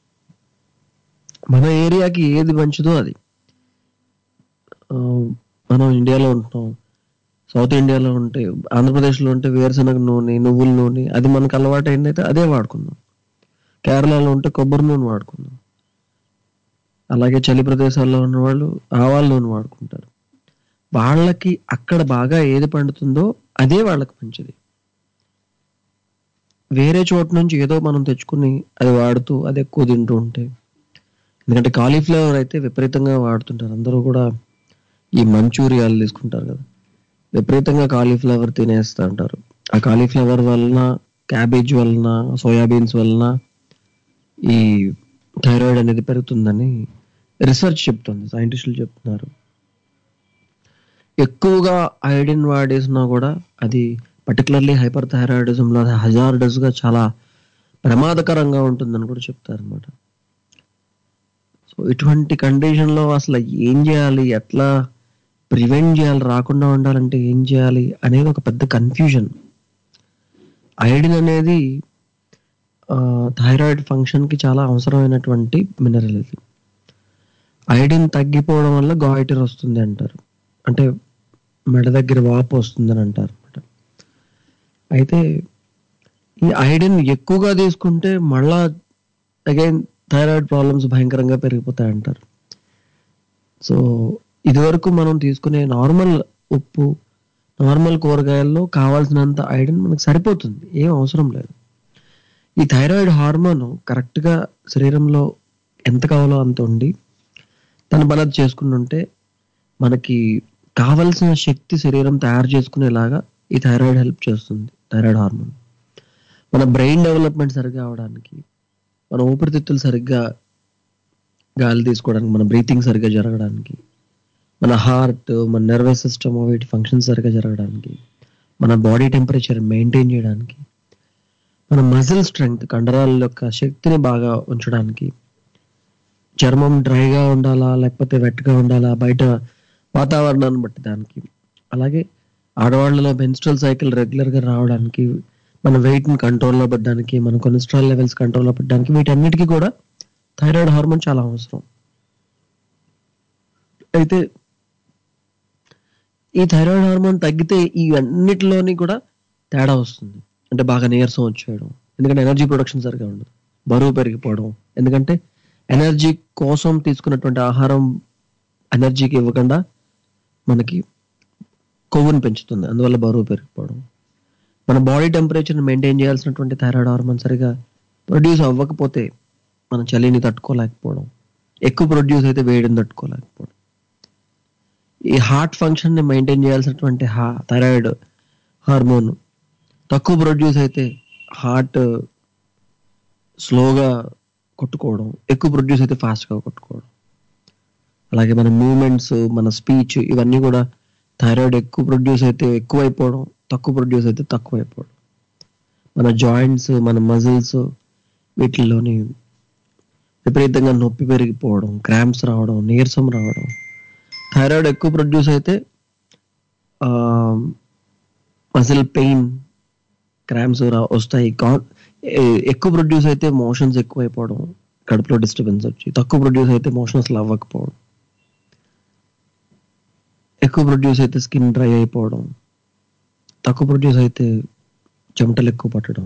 C: మన ఏరియాకి ఏది మంచిదో అది ఆ, మనం ఇండియాలో ఉంటున్నాం సౌత్ ఇండియాలో ఉంటే ఆంధ్రప్రదేశ్లో ఉంటే వేరుశనగ నూనె నువ్వుల నూనె అది మనకు అలవాటు అయిందైతే అదే వాడుకుందాం కేరళలో ఉంటే కొబ్బరి నూనె వాడుకుందాం అలాగే చలి ప్రదేశాల్లో ఉన్న వాళ్ళు ఆవాల నూనె వాడుకుంటారు వాళ్ళకి అక్కడ బాగా ఏది పండుతుందో అదే వాళ్ళకి మంచిది వేరే చోట నుంచి ఏదో మనం తెచ్చుకుని అది వాడుతూ అది ఎక్కువ తింటూ ఉంటే ఎందుకంటే కాలీఫ్లవర్ అయితే విపరీతంగా వాడుతుంటారు అందరూ కూడా ఈ మంచూరియాలు తీసుకుంటారు కదా విపరీతంగా కాలీఫ్లవర్ తినేస్తూ ఉంటారు ఆ కాలీఫ్లవర్ వలన క్యాబేజ్ వలన సోయాబీన్స్ వలన ఈ థైరాయిడ్ అనేది పెరుగుతుందని రిసెర్చ్ చెప్తుంది సైంటిస్టులు చెప్తున్నారు ఎక్కువగా ఐడిన్ వాడేసినా కూడా అది పర్టికులర్లీ హైపర్ థైరాయిడిజంలో అది హజార్డస్ గా చాలా ప్రమాదకరంగా ఉంటుందని కూడా చెప్తారు అనమాట సో ఇటువంటి కండిషన్ లో అసలు ఏం చేయాలి ఎట్లా ప్రివెంట్ చేయాలి రాకుండా ఉండాలంటే ఏం చేయాలి అనేది ఒక పెద్ద కన్ఫ్యూజన్ ఐడిన్ అనేది థైరాయిడ్ ఫంక్షన్ కి చాలా అవసరమైనటువంటి మినరల్ ఇది ఐడిన్ తగ్గిపోవడం వల్ల గాయిటర్ వస్తుంది అంటారు అంటే మెడ దగ్గర వాపు వస్తుందని అంటారు అనమాట అయితే ఈ ఐడిన్ ఎక్కువగా తీసుకుంటే మళ్ళా అగైన్ థైరాయిడ్ ప్రాబ్లమ్స్ భయంకరంగా పెరిగిపోతాయి అంటారు సో ఇదివరకు మనం తీసుకునే నార్మల్ ఉప్పు నార్మల్ కూరగాయల్లో కావాల్సినంత ఐరన్ మనకు సరిపోతుంది ఏం అవసరం లేదు ఈ థైరాయిడ్ హార్మోన్ కరెక్ట్గా శరీరంలో ఎంత కావాలో అంత ఉండి తన బలత చేసుకుంటుంటే మనకి కావలసిన శక్తి శరీరం తయారు చేసుకునేలాగా ఈ థైరాయిడ్ హెల్ప్ చేస్తుంది థైరాయిడ్ హార్మోన్ మన బ్రెయిన్ డెవలప్మెంట్ సరిగ్గా అవడానికి మన ఊపిరితిత్తులు సరిగ్గా గాలి తీసుకోవడానికి మన బ్రీతింగ్ సరిగ్గా జరగడానికి మన హార్ట్ మన నర్వస్ సిస్టమ్ వీటి ఫంక్షన్ సరిగ్గా జరగడానికి మన బాడీ టెంపరేచర్ మెయింటైన్ చేయడానికి మన మజిల్ స్ట్రెంగ్త్ కండరాల యొక్క శక్తిని బాగా ఉంచడానికి చర్మం డ్రైగా ఉండాలా లేకపోతే వెట్గా ఉండాలా బయట వాతావరణాన్ని బట్టి దానికి అలాగే ఆడవాళ్ళలో మెన్స్ట్రల్ సైకిల్ రెగ్యులర్గా రావడానికి మన వెయిట్ని కంట్రోల్లో పెట్టడానికి మన కొలెస్ట్రాల్ లెవెల్స్ కంట్రోల్లో పెట్టడానికి వీటన్నిటికీ కూడా థైరాయిడ్ హార్మోన్ చాలా అవసరం అయితే ఈ థైరాయిడ్ హార్మోన్ తగ్గితే ఈ అన్నిటిలోని కూడా తేడా వస్తుంది అంటే బాగా నీరసం వచ్చేయడం ఎందుకంటే ఎనర్జీ ప్రొడక్షన్ సరిగా ఉండదు బరువు పెరిగిపోవడం ఎందుకంటే ఎనర్జీ కోసం తీసుకున్నటువంటి ఆహారం ఎనర్జీకి ఇవ్వకుండా మనకి కొవ్వుని పెంచుతుంది అందువల్ల బరువు పెరిగిపోవడం మన బాడీ టెంపరేచర్ని మెయింటైన్ చేయాల్సినటువంటి థైరాయిడ్ హార్మోన్ సరిగా ప్రొడ్యూస్ అవ్వకపోతే మన చలిని తట్టుకోలేకపోవడం ఎక్కువ ప్రొడ్యూస్ అయితే వేడిని తట్టుకోలేకపోవడం ఈ హార్ట్ ఫంక్షన్ ని మెయింటైన్ చేయాల్సినటువంటి హా థైరాయిడ్ హార్మోన్ తక్కువ ప్రొడ్యూస్ అయితే హార్ట్ స్లోగా కొట్టుకోవడం ఎక్కువ ప్రొడ్యూస్ అయితే ఫాస్ట్గా కొట్టుకోవడం అలాగే మన మూమెంట్స్ మన స్పీచ్ ఇవన్నీ కూడా థైరాయిడ్ ఎక్కువ ప్రొడ్యూస్ అయితే ఎక్కువ అయిపోవడం తక్కువ ప్రొడ్యూస్ అయితే తక్కువ అయిపోవడం మన జాయింట్స్ మన మజిల్స్ వీటిల్లోని విపరీతంగా నొప్పి పెరిగిపోవడం క్రాంప్స్ రావడం నీరసం రావడం థైరాయిడ్ ఎక్కువ ప్రొడ్యూస్ అయితే మజిల్ పెయిన్ క్రాంప్స్ వస్తాయి కా- ఏ- ఎక్కువ ప్రొడ్యూస్ అయితే మోషన్స్ ఎక్కువ అయిపోవడం కడుపులో డిస్టర్బెన్స్ వచ్చి తక్కువ ప్రొడ్యూస్ అయితే మోషన్ అసలు అవ్వకపోవడం ఎక్కువ ప్రొడ్యూస్ అయితే స్కిన్ డ్రై అయిపోవడం తక్కువ ప్రొడ్యూస్ అయితే చెమటలు ఎక్కువ పట్టడం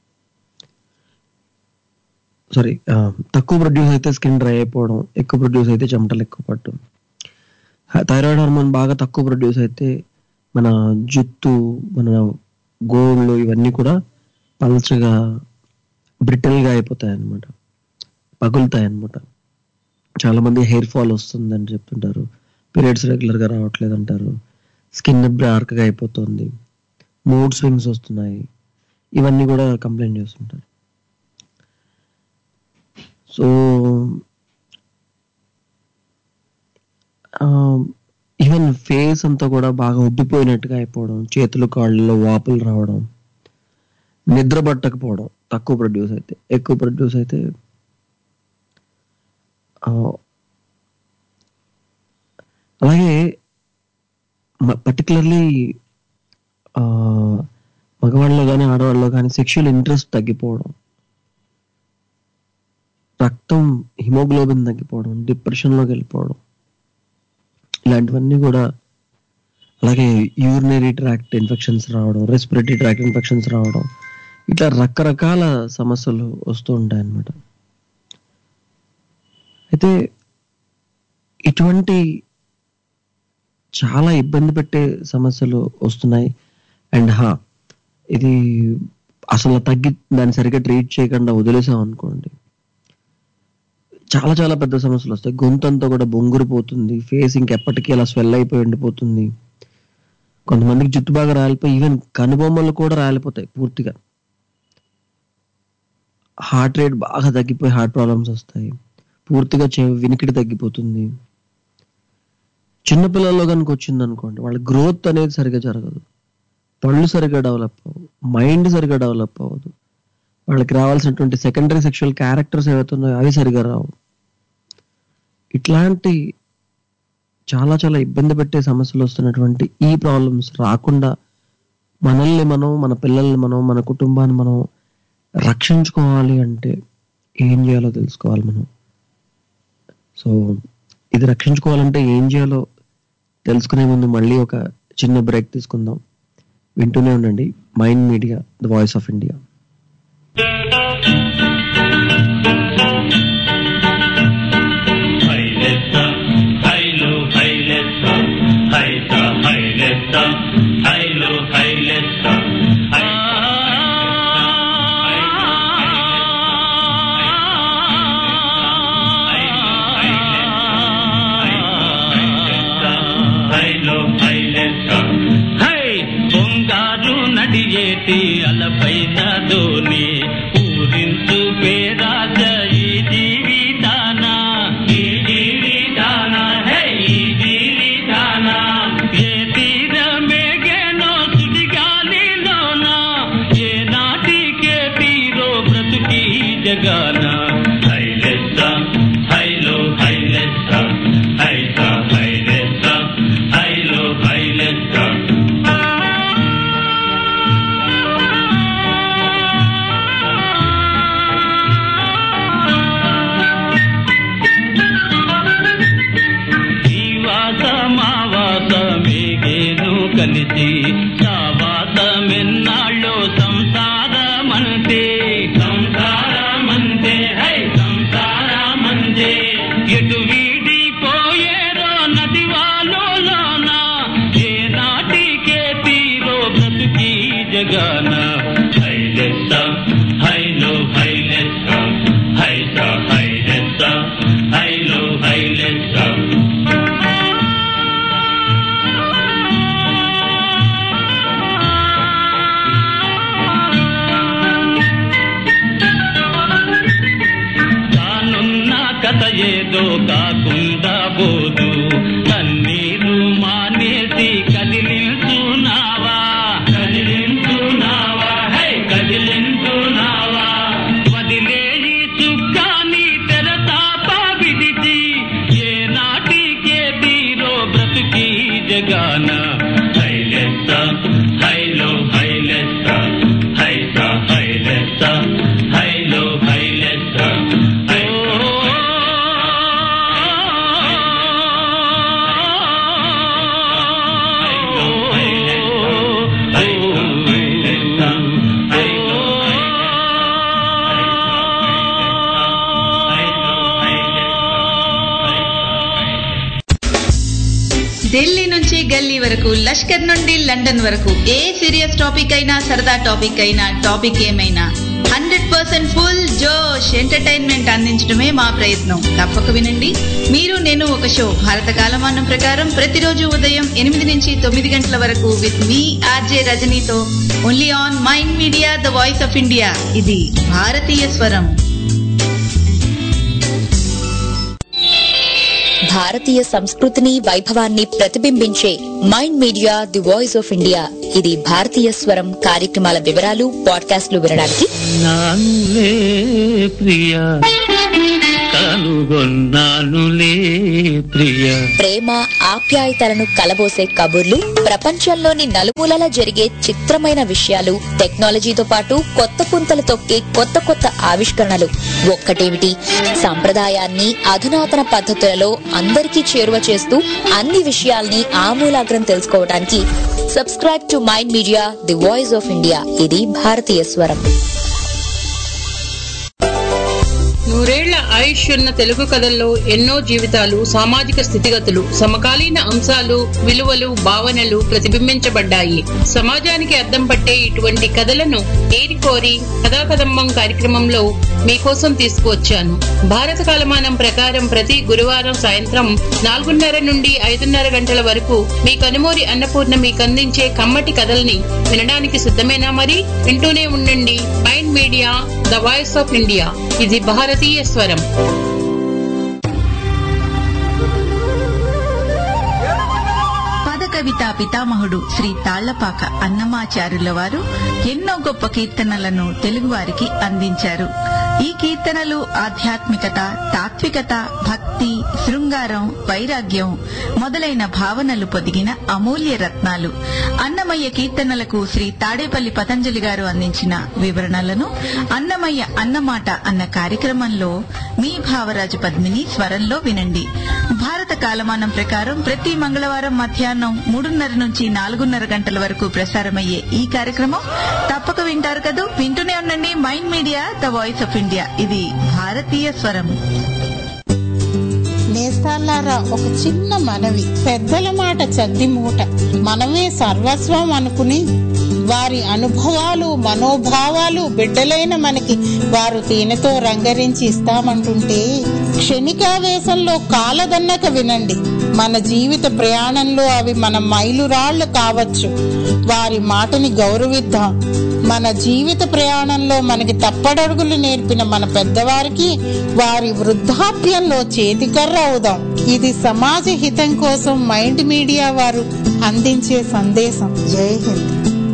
C: సారీ తక్కువ ప్రొడ్యూస్ అయితే స్కిన్ డ్రై అయిపోవడం ఎక్కువ ప్రొడ్యూస్ అయితే చెమటలు ఎక్కువ పట్టడం థైరాయిడ్ హార్మోన్ బాగా తక్కువ ప్రొడ్యూస్ అయితే మన జుత్తు మన గోళ్ళు ఇవన్నీ కూడా పల్చగా బ్రిటిల్గా అయిపోతాయి అన్నమాట పగులుతాయి అన్నమాట చాలా మంది హెయిర్ ఫాల్ వస్తుందని చెప్తుంటారు పీరియడ్స్ రెగ్యులర్ గా రావట్లేదు అంటారు స్కిన్ డార్క్ గా అయిపోతుంది మూడ్ స్వింగ్స్ వస్తున్నాయి ఇవన్నీ కూడా కంప్లైంట్ చేస్తుంటారు సో ఈవెన్ ఫేస్ అంతా కూడా బాగా ఉబ్బిపోయినట్టుగా అయిపోవడం చేతులు కాళ్ళలో వాపులు రావడం నిద్ర పట్టకపోవడం తక్కువ ప్రొడ్యూస్ అయితే ఎక్కువ ప్రొడ్యూస్ అయితే ఆ, అలాగే పర్టికులర్లీ మగవాళ్ళలో కానీ ఆడవాళ్ళలో కానీ సెక్షువల్ ఇంట్రెస్ట్ తగ్గిపోవడం రక్తం హిమోగ్లోబిన్ తగ్గిపోవడం డిప్రెషన్లోకి వెళ్ళిపోవడం ఇలాంటివన్నీ కూడా అలాగే యూరినరీ ట్రాక్ట్ ఇన్ఫెక్షన్స్ రావడం రెస్పిరేటరీ ట్రాక్ట్ ఇన్ఫెక్షన్స్ రావడం ఇట్లా రకరకాల సమస్యలు వస్తూ ఉంటాయి అన్నమాట అయితే ఇటువంటి చాలా ఇబ్బంది పెట్టే సమస్యలు వస్తున్నాయి అండ్ హా ఇది అసలు తగ్గి దాన్ని సరిగ్గా ట్రీట్ చేయకుండా వదిలేసాం అనుకోండి చాలా చాలా పెద్ద సమస్యలు వస్తాయి గొంతంతా కూడా బొంగురిపోతుంది ఫేస్ ఇంకెప్పటికీ అలా స్వెల్ అయిపోయి ఉండిపోతుంది కొంతమందికి జుట్టు బాగా రాలిపోయి ఈవెన్ కనుబొమ్మలు కూడా రాలిపోతాయి పూర్తిగా హార్ట్ రేట్ బాగా తగ్గిపోయి హార్ట్ ప్రాబ్లమ్స్ వస్తాయి పూర్తిగా చెవి వినికిడి తగ్గిపోతుంది చిన్నపిల్లల్లో కనుక వచ్చింది అనుకోండి వాళ్ళ గ్రోత్ అనేది సరిగా జరగదు పళ్ళు సరిగా డెవలప్ అవ్వవు మైండ్ సరిగా డెవలప్ అవ్వదు వాళ్ళకి రావాల్సినటువంటి సెకండరీ సెక్షువల్ క్యారెక్టర్స్ ఏవైతే ఉన్నాయో అవి సరిగా రావు ఇట్లాంటి చాలా చాలా ఇబ్బంది పెట్టే సమస్యలు వస్తున్నటువంటి ఈ ప్రాబ్లమ్స్ రాకుండా మనల్ని మనం మన పిల్లల్ని మనం మన కుటుంబాన్ని మనం రక్షించుకోవాలి అంటే ఏం చేయాలో తెలుసుకోవాలి మనం సో ఇది రక్షించుకోవాలంటే ఏం చేయాలో తెలుసుకునే ముందు మళ్ళీ ఒక చిన్న బ్రేక్ తీసుకుందాం వింటూనే ఉండండి mind media the voice of India
D: హైలెత్త హైలు హైలెత్త హైత హైలెత్త హైలు హైలెత్త హైలో హైలెత్త హై బొంగారు నడియేటి అలపైన దోని ఊరించు పేరాజ ఈ జీవితాన ఈ జీవితాన హై ఈ జీవితాన ఏ తీరమేగేనో సుడిగాలిలోన ఏ నాటికే తీరో బ్రతుకి జగాన హైలెత్త హైలో హైలెత్త హైత హైలెత్త హైలో హైలెత్త శ్రీవాస మావాస మేఘేను కలిసి సావాసమెన్నాళ్ళో సంసారమంతే సంసారమంతే హై సంసారమంతే ఎటు వీడిపోయేరో నది వాలోన ఏ నాటికే తీరో బ్రతుకి జగాన హైలెత్త హైలో హైలెత్త హైత హైలెత్త హైలో హైలెత్త తానున్న కథ ఏదో కాకుండా పోదు కన్నీరు మానేసి కదిలించున్నావా కదిలించున్నావా హై కదిలించున్నావా వదిలేయి చుక్కాని తెరతాప విడిచి ఏ నాటికే తీరో బ్రతుకి జగాన హైలెత్త హైలో హైలెత్త హైత హైలెత్త హైలో హైలెత్త
H: ఢిల్లీ నుంచి గల్లీ వరకు లష్కర్ నుండి లండన్ వరకు ఏ సీరియస్ టాపిక్ అయినా సరదా టాపిక్ అయినా టాపిక్ ఏమైనా హండ్రెడ్ పర్సెంట్ ఫుల్ జోష్ ఎంటర్టైన్మెంట్ అందించడమే మా ప్రయత్నం తప్పక వినండి మీరు నేను ఒక షో భారత కాలమానం ప్రకారం ప్రతిరోజు ఉదయం ఎనిమిది నుంచి తొమ్మిది గంటల వరకు విత్ మీ ఆర్జే రజనీతో only on mind media the voice of India ఇది భారతీయ స్వరం
G: భారతీయ సంస్కృతిని వైభవాన్ని ప్రతిబింబించే mind media the voice of India ఇది భారతీయ స్వరం కార్యక్రమాల వివరాలు పాడ్కాస్ట్లు వినడానికి
D: నానులే ప్రియా కనుగొన్నానులే ప్రియా
G: ప్రేమ ఆప్యాయతలను కలబోసే కబుర్లు ప్రపంచంలోని నలుమూలల జరిగే చిత్రమైన విషయాలు టెక్నాలజీతో పాటు కొత్త పుంతలు తొక్కే కొత్త కొత్త ఆవిష్కరణలు ఒక్కటేమిటి సంప్రదాయాన్ని అధునాతన పద్ధతులలో అందరికీ చేరువ చేస్తూ అన్ని విషయాల్ని ఆమూలాగ్రం తెలుసుకోవడానికి subscribe to mind media the voice of India ఇది భారతీయ స్వరం
K: నూరేళ్ల ఆయుష్ ఉన్న తెలుగు కథల్లో ఎన్నో జీవితాలు సామాజిక స్థితిగతులు సమకాలీన అంశాలు విలువలు భావనలు ప్రతిబింబించబడ్డాయి సమాజానికి అద్దం పట్టే ఇటువంటి కథలను ఏరికోరి కథాకదంబం కార్యక్రమంలో మీకోసం తీసుకువచ్చాను భారత కాలమానం ప్రకారం ప్రతి గురువారం సాయంత్రం నాలుగున్నర నుండి ఐదున్నర గంటల వరకు మీ కనుమూరి అన్నపూర్ణ మీకు అందించే కమ్మటి కథల్ని వినడానికి సిద్ధమేనా మరి వింటూనే ఉండండి mind media the voice of India ఇది భారతీయ స్వరం
H: పద కవితా పితామహుడు శ్రీ తాళ్లపాక అన్నమాచారుల వారు ఎన్నో గొప్ప కీర్తనలను తెలుగువారికి అందించారు ఈ కీర్తనలు ఆధ్యాత్మికత తాత్వికత భక్తి శృంగారం వైరాగ్యం మొదలైన భావనలు పొదిగిన అమూల్య రత్నాలు అన్నమయ్య కీర్తనలకు శ్రీ తాడేపల్లి పతంజలి గారు అందించిన వివరణలను అన్నమయ్య అన్నమాట అన్న కార్యక్రమంలో మీ భావరాజు పద్మిని స్వరంలో వినండి భారత కాలమానం ప్రకారం ప్రతి మంగళవారం మధ్యాహ్నం మూడున్నర నుంచి నాలుగున్నర గంటల వరకు ప్రసారమయ్యే ఈ కార్యక్రమం తప్పక వింటారు కదూ వింటూనే ఉండండి mind media the voice of India ఇది భారతీయ స్వరం
L: నేస్తాలారా ఒక చిన్న మనవి పెద్దల మాట చద్ది మూట మనమే సర్వస్వం అనుకుని వారి అనుభవాలు మనోభావాలు బిడ్డలైన మనకి వారు తేనెతో రంగరించి ఇస్తామంటుంటే క్షణికావేశంలో కాలదన్నక వినండి మన జీవిత ప్రయాణంలో అవి మన మైలురాళ్లు కావచ్చు వారి మాటని గౌరవిద్దాం మన జీవిత ప్రయాణంలో మనకి తప్పడడుగులు నేర్పిన మన పెద్దవారికి వారి వృద్ధాప్యంలో చేతికర్ర అవుదాం ఇది సమాజ హితం కోసం మైండ్ మీడియా వారు అందించే సందేశం జై హింద్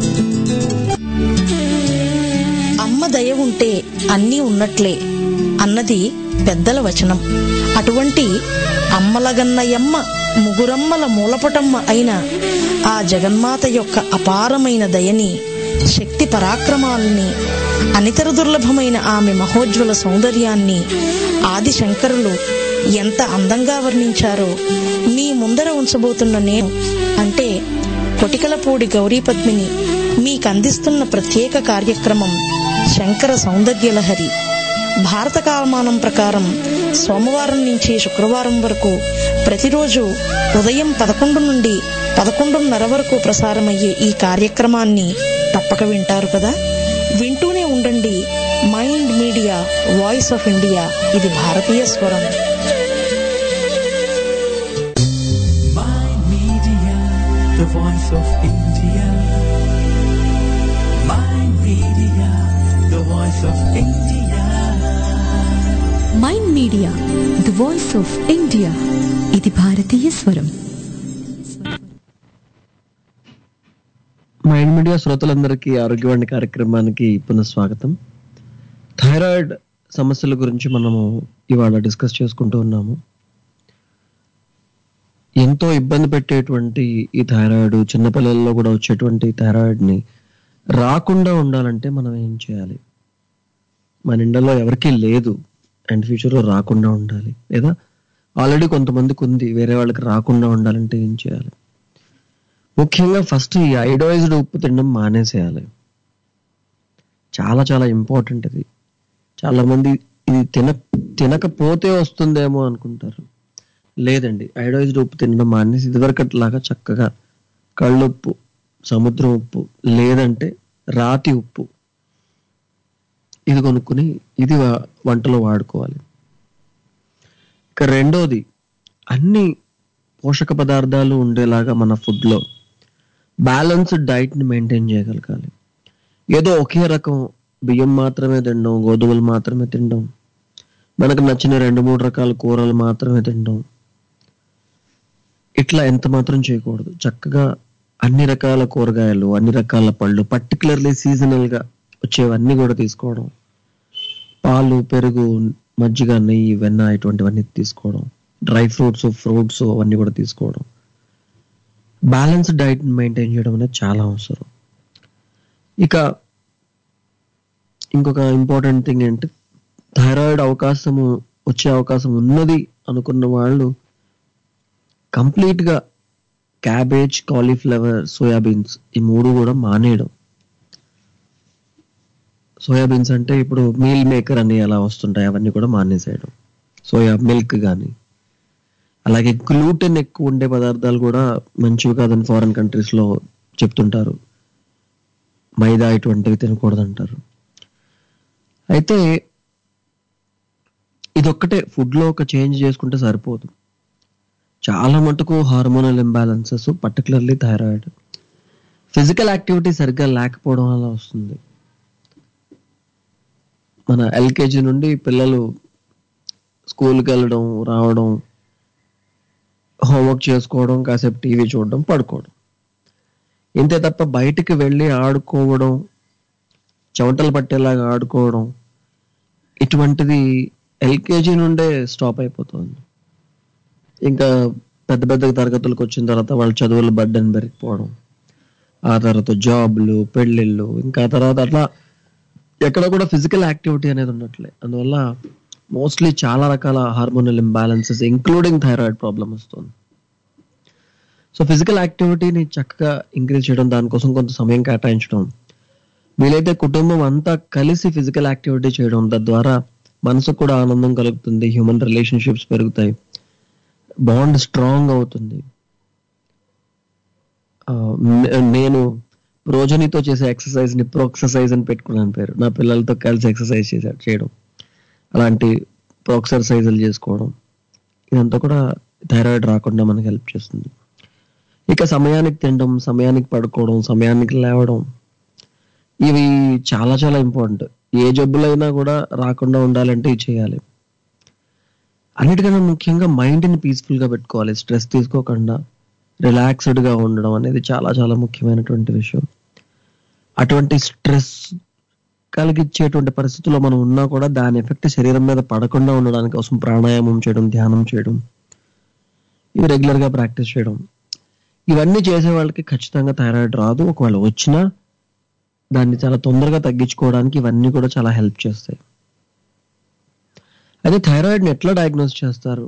M: అమ్మ దయ ఉంటే అన్నీ ఉన్నట్లే అన్నది పెద్దల వచనం అటువంటి అమ్మలగన్నయమ్మ ముగురమ్మల మూలపటమ్మ అయిన ఆ జగన్మాత యొక్క అపారమైన దయని శక్తి పరాక్రమాలని అనితర దుర్లభమైన ఆమె మహోజ్వల సౌందర్యాన్ని ఆది శంకరులు ఎంత అందంగా వర్ణించారో మీ ముందర ఉంచబోతున్న నేను అంటే కొటికలపూడి గౌరీపద్మిని మీకందిస్తున్న ప్రత్యేక కార్యక్రమం శంకర సౌందర్యలహరి భారత కాలమానం ప్రకారం సోమవారం నుంచి శుక్రవారం వరకు ప్రతిరోజు ఉదయం పదకొండు నుండి పదకొండున్నర వరకు ప్రసారమయ్యే ఈ కార్యక్రమాన్ని తప్పక వింటారు కదా వింటూనే ఉండండి mind media voice of India ఇది భారతీయ స్వరం
J: Mind Media, the voice of India. Mind Media, the voice of India.
A: Mind media the voice of India ఇది భారతీయ స్వరం
C: మైండ్ మీడియా శ్రోతలందరికీ ఆరోగ్యవాణి కార్యక్రమానికి పునఃస్వాగతం థైరాయిడ్ సమస్యల గురించి మనము ఇవాళ డిస్కస్ చేసుకుంటూ ఉన్నాము ఎంతో ఇబ్బంది పెట్టేటువంటి ఈ థైరాయిడ్ చిన్నపిల్లల్లో కూడా వచ్చేటువంటి థైరాయిడ్ ని రాకుండా ఉండాలంటే మనం ఏం చేయాలి మన ఇండలో ఎవరికీ లేదు అండ్ ఫ్యూచర్లో రాకుండా ఉండాలి లేదా ఆల్రెడీ కొంతమందికి ఉంది వేరే వాళ్ళకి రాకుండా ఉండాలంటే ఏం చేయాలి ముఖ్యంగా ఫస్ట్ ఈ ఐడోయిజ్డ్ ఉప్పు తినడం మానేసేయాలి చాలా చాలా ఇంపార్టెంట్ ఇది చాలా మంది ఇది తిన తినకపోతే వస్తుందేమో అనుకుంటారు లేదండి ఐడోయిజ్డ్ ఉప్పు తినడం మానేసి ఇదివరకట్లాగా చక్కగా కళ్ళుప్పు సముద్రం ఉప్పు లేదంటే రాతి ఉప్పు ఇది కొనుక్కుని ఇది వా- వంటలో వాడుకోవాలి ఇక రెండోది అన్ని పోషక పదార్థాలు ఉండేలాగా మన ఫుడ్లో బ్యాలెన్స్డ్ డైట్ని మెయింటైన్ చేయగలగాలి ఏదో ఒకే రకం బియ్యం మాత్రమే తినడం గోధుమలు మాత్రమే తినడం మనకు నచ్చిన రెండు మూడు రకాల కూరలు మాత్రమే తినడం ఇట్లా ఎంత మాత్రం చేయకూడదు చక్కగా అన్ని రకాల కూరగాయలు అన్ని రకాల పళ్ళు పర్టికులర్లీ సీజనల్ గా వచ్చేవన్నీ కూడా తీసుకోవడం పాలు పెరుగు మజ్జిగ నెయ్యి వెన్న ఇటువంటివన్నీ తీసుకోవడం డ్రై ఫ్రూట్స్ ఫ్రూట్స్ అవన్నీ కూడా తీసుకోవడం బ్యాలెన్స్ డైట్ మెయింటైన్ చేయడం అనేది చాలా అవసరం ఇక ఇంకొక ఇంపార్టెంట్ థింగ్ ఏంటి థైరాయిడ్ అవకాశము వచ్చే అవకాశం ఉన్నది అనుకున్న వాళ్ళు కంప్లీట్ గా క్యాబేజ్ కాలీఫ్లవర్ సోయాబీన్స్ ఈ మూడు కూడా మానేయడం సోయాబీన్స్ అంటే ఇప్పుడు మీల్ మేకర్ అని అలా వస్తుంటాయి అవన్నీ కూడా మానేసేయడం సోయా మిల్క్ కానీ అలాగే గ్లూటెన్ ఎక్కువ ఉండే పదార్థాలు కూడా మంచివి కాదని ఫారెన్ కంట్రీస్ లో చెప్తుంటారు మైదా ఇటువంటివి తినకూడదంటారు అయితే ఇదొక్కటే ఫుడ్ లో ఒక చేంజ్ చేసుకుంటే సరిపోదు చాలా మటుకు hormonal imbalances particularly thyroid physical activity సరిగ్గా లేకపోవడం వల్ల వస్తుంది మన ఎల్కేజీ నుండి పిల్లలు స్కూల్కి వెళ్ళడం రావడం హోంవర్క్ చేసుకోవడం కాసేపు టీవీ చూడడం పడుకోవడం ఇంతే తప్ప బయటికి వెళ్ళి ఆడుకోవడం చెమటలు పట్టేలాగా ఆడుకోవడం ఇటువంటిది ఎల్కేజీ నుండే స్టాప్ అయిపోతుంది ఇంకా పెద్ద పెద్ద తరగతులకు వచ్చిన తర్వాత వాళ్ళ చదువుల బడ్డని పెరిగిపోవడం ఆ తర్వాత జాబ్లు పెళ్ళిళ్ళు ఇంకా ఆ తర్వాత అట్లా ఎక్కడ కూడా ఫిజికల్ యాక్టివిటీ అనేది ఉండట్లే అందువల్ల మోస్ట్లీ చాలా రకాల hormonal imbalances including thyroid problem వస్తుంది సో ఫిజికల్ యాక్టివిటీని చక్కగా ఇంక్రీజ్ చేయడం దానికోసం కొంత సమయం కేటాయించడం వీలైతే కుటుంబం అంతా కలిసి ఫిజికల్ యాక్టివిటీ చేయడం తద్వారా మనసుకు కూడా ఆనందం కలుగుతుంది హ్యూమన్ రిలేషన్షిప్స్ పెరుగుతాయి బాండ్ స్ట్రాంగ్ అవుతుంది ఆ, నే- నేను రోజునితో చేసే ఎక్సర్సైజ్ ని ప్రో ఎక్సర్సైజ్ అని పెట్టుకున్నాను పేరు నా పిల్లలతో కలిసి ఎక్సర్సైజ్ చేసే చేయడం అలాంటి ప్రో ఎక్సర్సైజులు చేసుకోవడం ఇదంతా కూడా థైరాయిడ్ రాకుండా మనకి హెల్ప్ చేస్తుంది ఇక సమయానికి తినడం సమయానికి పడుకోవడం సమయానికి లేవడం ఇవి చాలా చాలా ఇంపార్టెంట్ ఏ జబ్బులైనా కూడా రాకుండా ఉండాలంటే ఇది చేయాలి అన్నిటికన్నా ముఖ్యంగా మైండ్ని పీస్ఫుల్ గా పెట్టుకోవాలి స్ట్రెస్ తీసుకోకుండా రిలాక్స్డ్ గా ఉండడం అనేది చాలా చాలా ముఖ్యమైనటువంటి విషయం అటువంటి స్ట్రెస్ కలిగించేటువంటి పరిస్థితుల్లో మనం ఉన్నా కూడా దాని ఎఫెక్ట్ శరీరం మీద పడకుండా ఉండడానికి కోసం ప్రాణాయామం చేయడం ధ్యానం చేయడం ఇవి రెగ్యులర్ గా ప్రాక్టీస్ చేయడం ఇవన్నీ చేసే వాళ్ళకి ఖచ్చితంగా థైరాయిడ్ రాదు ఒకవేళ వచ్చినా దాన్ని చాలా తొందరగా తగ్గించుకోవడానికి ఇవన్నీ కూడా చాలా హెల్ప్ చేస్తాయి అయితే థైరాయిడ్ని ఎట్లా డయాగ్నోస్ చేస్తారు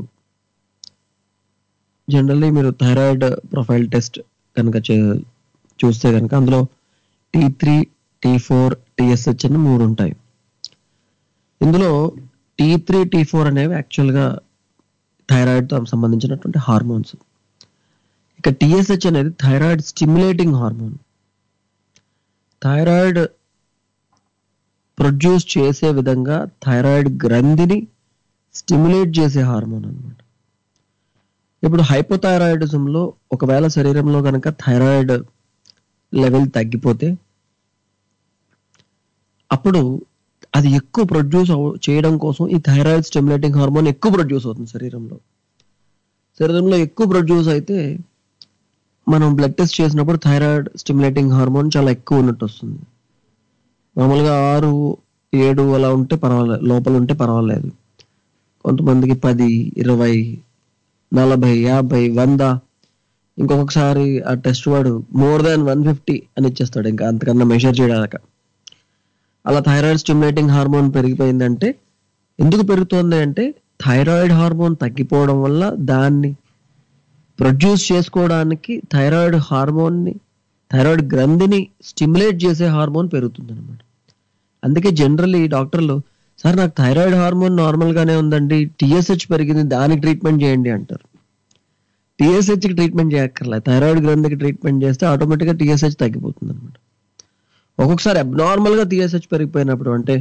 C: జనరల్లీ మీరు థైరాయిడ్ ప్రొఫైల్ టెస్ట్ కనుక చే- చూస్తే కనుక అందులో T three T four TSH అని మూడు ఉంటాయి ఇందులో టీ త్రీ టీ ఫోర్ అనేవి యాక్చువల్గా థైరాయిడ్ తో సంబంధించినటువంటి హార్మోన్స్ ఇక టిఎస్హెచ్ అనేది thyroid stimulating hormone thyroid produce చేసే విధంగా థైరాయిడ్ గ్రంథిని స్టిమ్యులేట్ చేసే హార్మోన్ అన్నమాట ఇప్పుడు హైపోథైరాయిడిజంలో ఒకవేళ శరీరంలో కనుక థైరాయిడ్ లెవెల్ తగ్గిపోతే అప్పుడు అది ఎక్కువ ప్రొడ్యూస్ చేయడం కోసం ఈ థైరాయిడ్ స్టిమ్యులేటింగ్ హార్మోన్ ఎక్కువ ప్రొడ్యూస్ అవుతుంది శరీరంలో శరీరంలో ఎక్కువ ప్రొడ్యూస్ అయితే మనం బ్లడ్ టెస్ట్ చేసినప్పుడు థైరాయిడ్ స్టిమ్యులేటింగ్ హార్మోన్ చాలా ఎక్కువ ఉన్నట్టు వస్తుంది మామూలుగా ఆరు ఏడు అలా ఉంటే పర్వాలేదు లోపల ఉంటే పర్వాలేదు కొంతమందికి పది ఇరవై నలభై యాభై వంద ఇంకొకసారి ఆ టెస్ట్ వాడు మోర్ దాన్ వన్ ఫిఫ్టీ అని ఇచ్చేస్తాడు ఇంకా అంతకన్నా మెజర్ చేయడానికి అలా థైరాయిడ్ స్టిమ్యులేటింగ్ హార్మోన్ పెరిగిపోయిందంటే ఎందుకు పెరుగుతోంది అంటే థైరాయిడ్ హార్మోన్ తగ్గిపోవడం వల్ల దాన్ని ప్రొడ్యూస్ చేసుకోవడానికి థైరాయిడ్ హార్మోన్ని థైరాయిడ్ గ్రంథిని స్టిమ్యులేట్ చేసే హార్మోన్ పెరుగుతుంది అనమాట అందుకే జనరల్లీ డాక్టర్లు సార్ నాకు థైరాయిడ్ హార్మోన్ నార్మల్ గానే ఉందండి టిఎస్హెచ్ పెరిగింది దానికి ట్రీట్మెంట్ చేయండి అంటారు టిఎస్హెచ్ కి ట్రీట్మెంట్ చేయక్కర్లేదు థైరాయిడ్ గ్రంథికి ట్రీట్మెంట్ చేస్తే ఆటోమేటిక్ గా టిఎస్హెచ్ తగ్గిపోతుంది అనమాట ఒక్కొక్కసారి అబ్నార్మల్ గా టిఎస్హెచ్ పెరిగిపోయినప్పుడు అంటే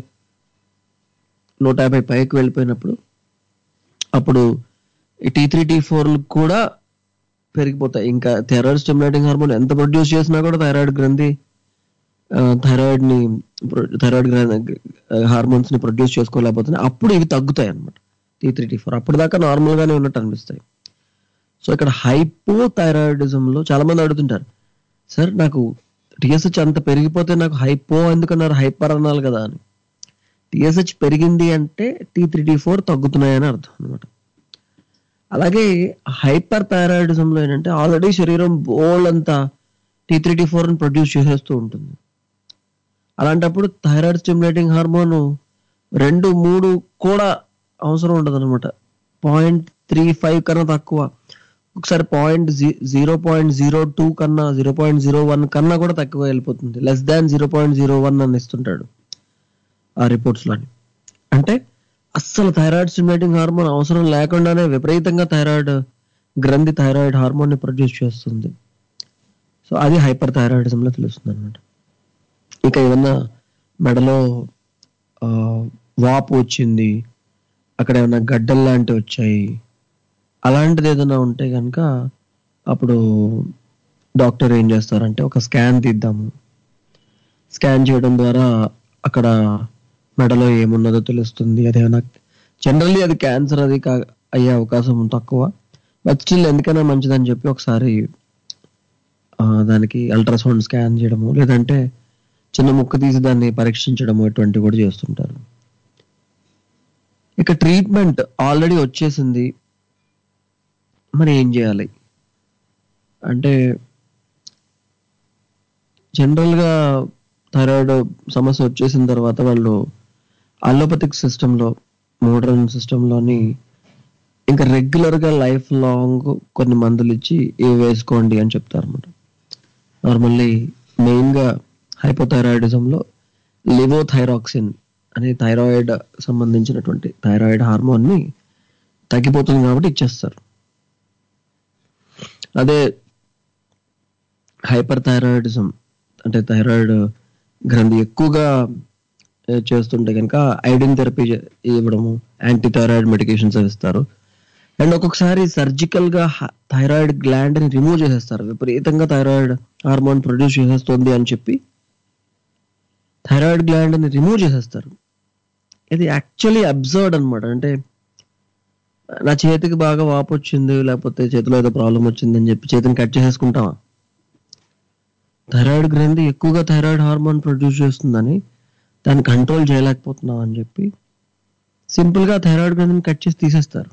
C: నూట యాభై పైకి వెళ్ళిపోయినప్పుడు అప్పుడు ఈ టీ త్రీ టీ ఫోర్లు కూడా పెరిగిపోతాయి ఇంకా థైరాయిడ్ స్టిమ్యులేటింగ్ హార్మోన్ ఎంత ప్రొడ్యూస్ చేసినా కూడా థైరాయిడ్ గ్రంథి థైరాయిడ్ ని థైరాయిడ్ హార్మోన్స్ ని ప్రొడ్యూస్ చేసుకోలేకపోతున్నాయి అప్పుడు ఇవి తగ్గుతాయి అనమాట టీ త్రీ టీ ఫోర్ అప్పుడు దాకా నార్మల్ గానే ఉన్నట్టు అనిపిస్తాయి సో ఇక్కడ హైపో థైరాయిడిజం లో చాలా మంది అడుగుతుంటారు సార్ నాకు టిఎస్హెచ్ అంత పెరిగిపోతే నాకు హైపో ఎందుకన్నారు హైపర్ అనాలి కదా అని టిఎస్హెచ్ పెరిగింది అంటే టీ త్రీ టీ ఫోర్ తగ్గుతున్నాయని అర్థం అనమాట అలాగే హైపర్ థైరాయిడిజం లో ఏంటంటే ఆల్రెడీ శరీరం బోల్ అంతా T three T four produce చేసేస్తూ ఉంటుంది అలాంటప్పుడు థైరాయిడ్ స్టిమ్యులేటింగ్ హార్మోన్ రెండు మూడు కూడా అవసరం ఉండదు అనమాట పాయింట్ త్రీ ఫైవ్ కన్నా తక్కువ ఒకసారి point zero point zero two కన్నా జీరో పాయింట్ జీరో వన్ కన్నా కూడా తక్కువ వెళ్ళిపోతుంది less than zero point zero one అని ఇస్తుంటాడు ఆ రిపోర్ట్స్ లోని అంటే అస్సలు థైరాయిడ్ స్టిమ్యులేటింగ్ హార్మోన్ అవసరం లేకుండానే విపరీతంగా థైరాయిడ్ గ్రంథి థైరాయిడ్ హార్మోన్ ని ప్రొడ్యూస్ చేస్తుంది సో అది హైపర్ థైరాయిడిజం లో తెలుస్తుంది అనమాట ఇక ఏమన్నా మెడలో ఆ, వాపు వచ్చింది అక్కడ ఏమైనా గడ్డలు లాంటివి వచ్చాయి అలాంటిది ఏదైనా ఉంటే కనుక అప్పుడు డాక్టర్ ఏం చేస్తారంటే ఒక స్కాన్ తీద్దాము స్కాన్ చేయడం ద్వారా అక్కడ మెడలో ఏమున్నదో తెలుస్తుంది అదేమైనా జనరల్లీ అది క్యాన్సర్ అది కా- అయ్యే అవకాశం తక్కువ బట్ స్టిల్ ఎందుకైనా మంచిదని చెప్పి ఒకసారి ఆ, దానికి అల్ట్రాసౌండ్ స్కాన్ చేయడము లేదంటే చిన్న ముక్క తీసి దాన్ని పరీక్షించడము ఇటువంటివి కూడా చేస్తుంటారు ఇక ట్రీట్మెంట్ ఆల్రెడీ వచ్చేసింది మరి ఏం చేయాలి అంటే జనరల్గా థైరాయిడ్ సమస్య వచ్చేసిన తర్వాత వాళ్ళు అలోపతిక్ సిస్టంలో మోడర్న్ సిస్టంలోని ఇంకా రెగ్యులర్గా లైఫ్ లాంగ్ కొన్ని మందులు ఇచ్చి ఇవి వేసుకోండి అని చెప్తారు అనమాట నార్మల్లీ మెయిన్గా హైపోథైరాయిడిజంలో లివోథైరాక్సిన్ అనే థైరాయిడ్ సంబంధించినటువంటి థైరాయిడ్ హార్మోన్ని తగ్గిపోతుంది కాబట్టి ఇచ్చేస్తారు అదే హైపర్ థైరాయిడిజం అంటే థైరాయిడ్ గ్రంథి ఎక్కువగా ఏ, చేస్తుంటే కనుక ఐడిన్ థెరపీ ఇవ్వడము యాంటీ థైరాయిడ్ మెడికేషన్స్ ఇస్తారు అండ్ ఒక్కొక్కసారి సర్జికల్ గా థైరాయిడ్ గ్లాండ్ ని రిమూవ్ చేసేస్తారు విపరీతంగా థైరాయిడ్ హార్మోన్ ప్రొడ్యూస్ చేసేస్తుంది అని చెప్పి థైరాయిడ్ గ్లాండ్ ని రిమూవ్ చేసేస్తారు ఇది యాక్చువల్లీ అబ్జర్డ్ అన్నమాట అంటే నా చేతికి బాగా వాపు వచ్చింది లేకపోతే చేతిలో ఏదో ప్రాబ్లం వచ్చింది అని చెప్పి చేతిని కట్ చేసేసుకుంటామా థైరాయిడ్ గ్రంథి ఎక్కువగా థైరాయిడ్ హార్మోన్ ప్రొడ్యూస్ చేస్తుందని దాన్ని కంట్రోల్ చేయలేకపోతున్నాం అని చెప్పి సింపుల్ గా థైరాయిడ్ గ్రంథిని కట్ చేసి తీసేస్తారు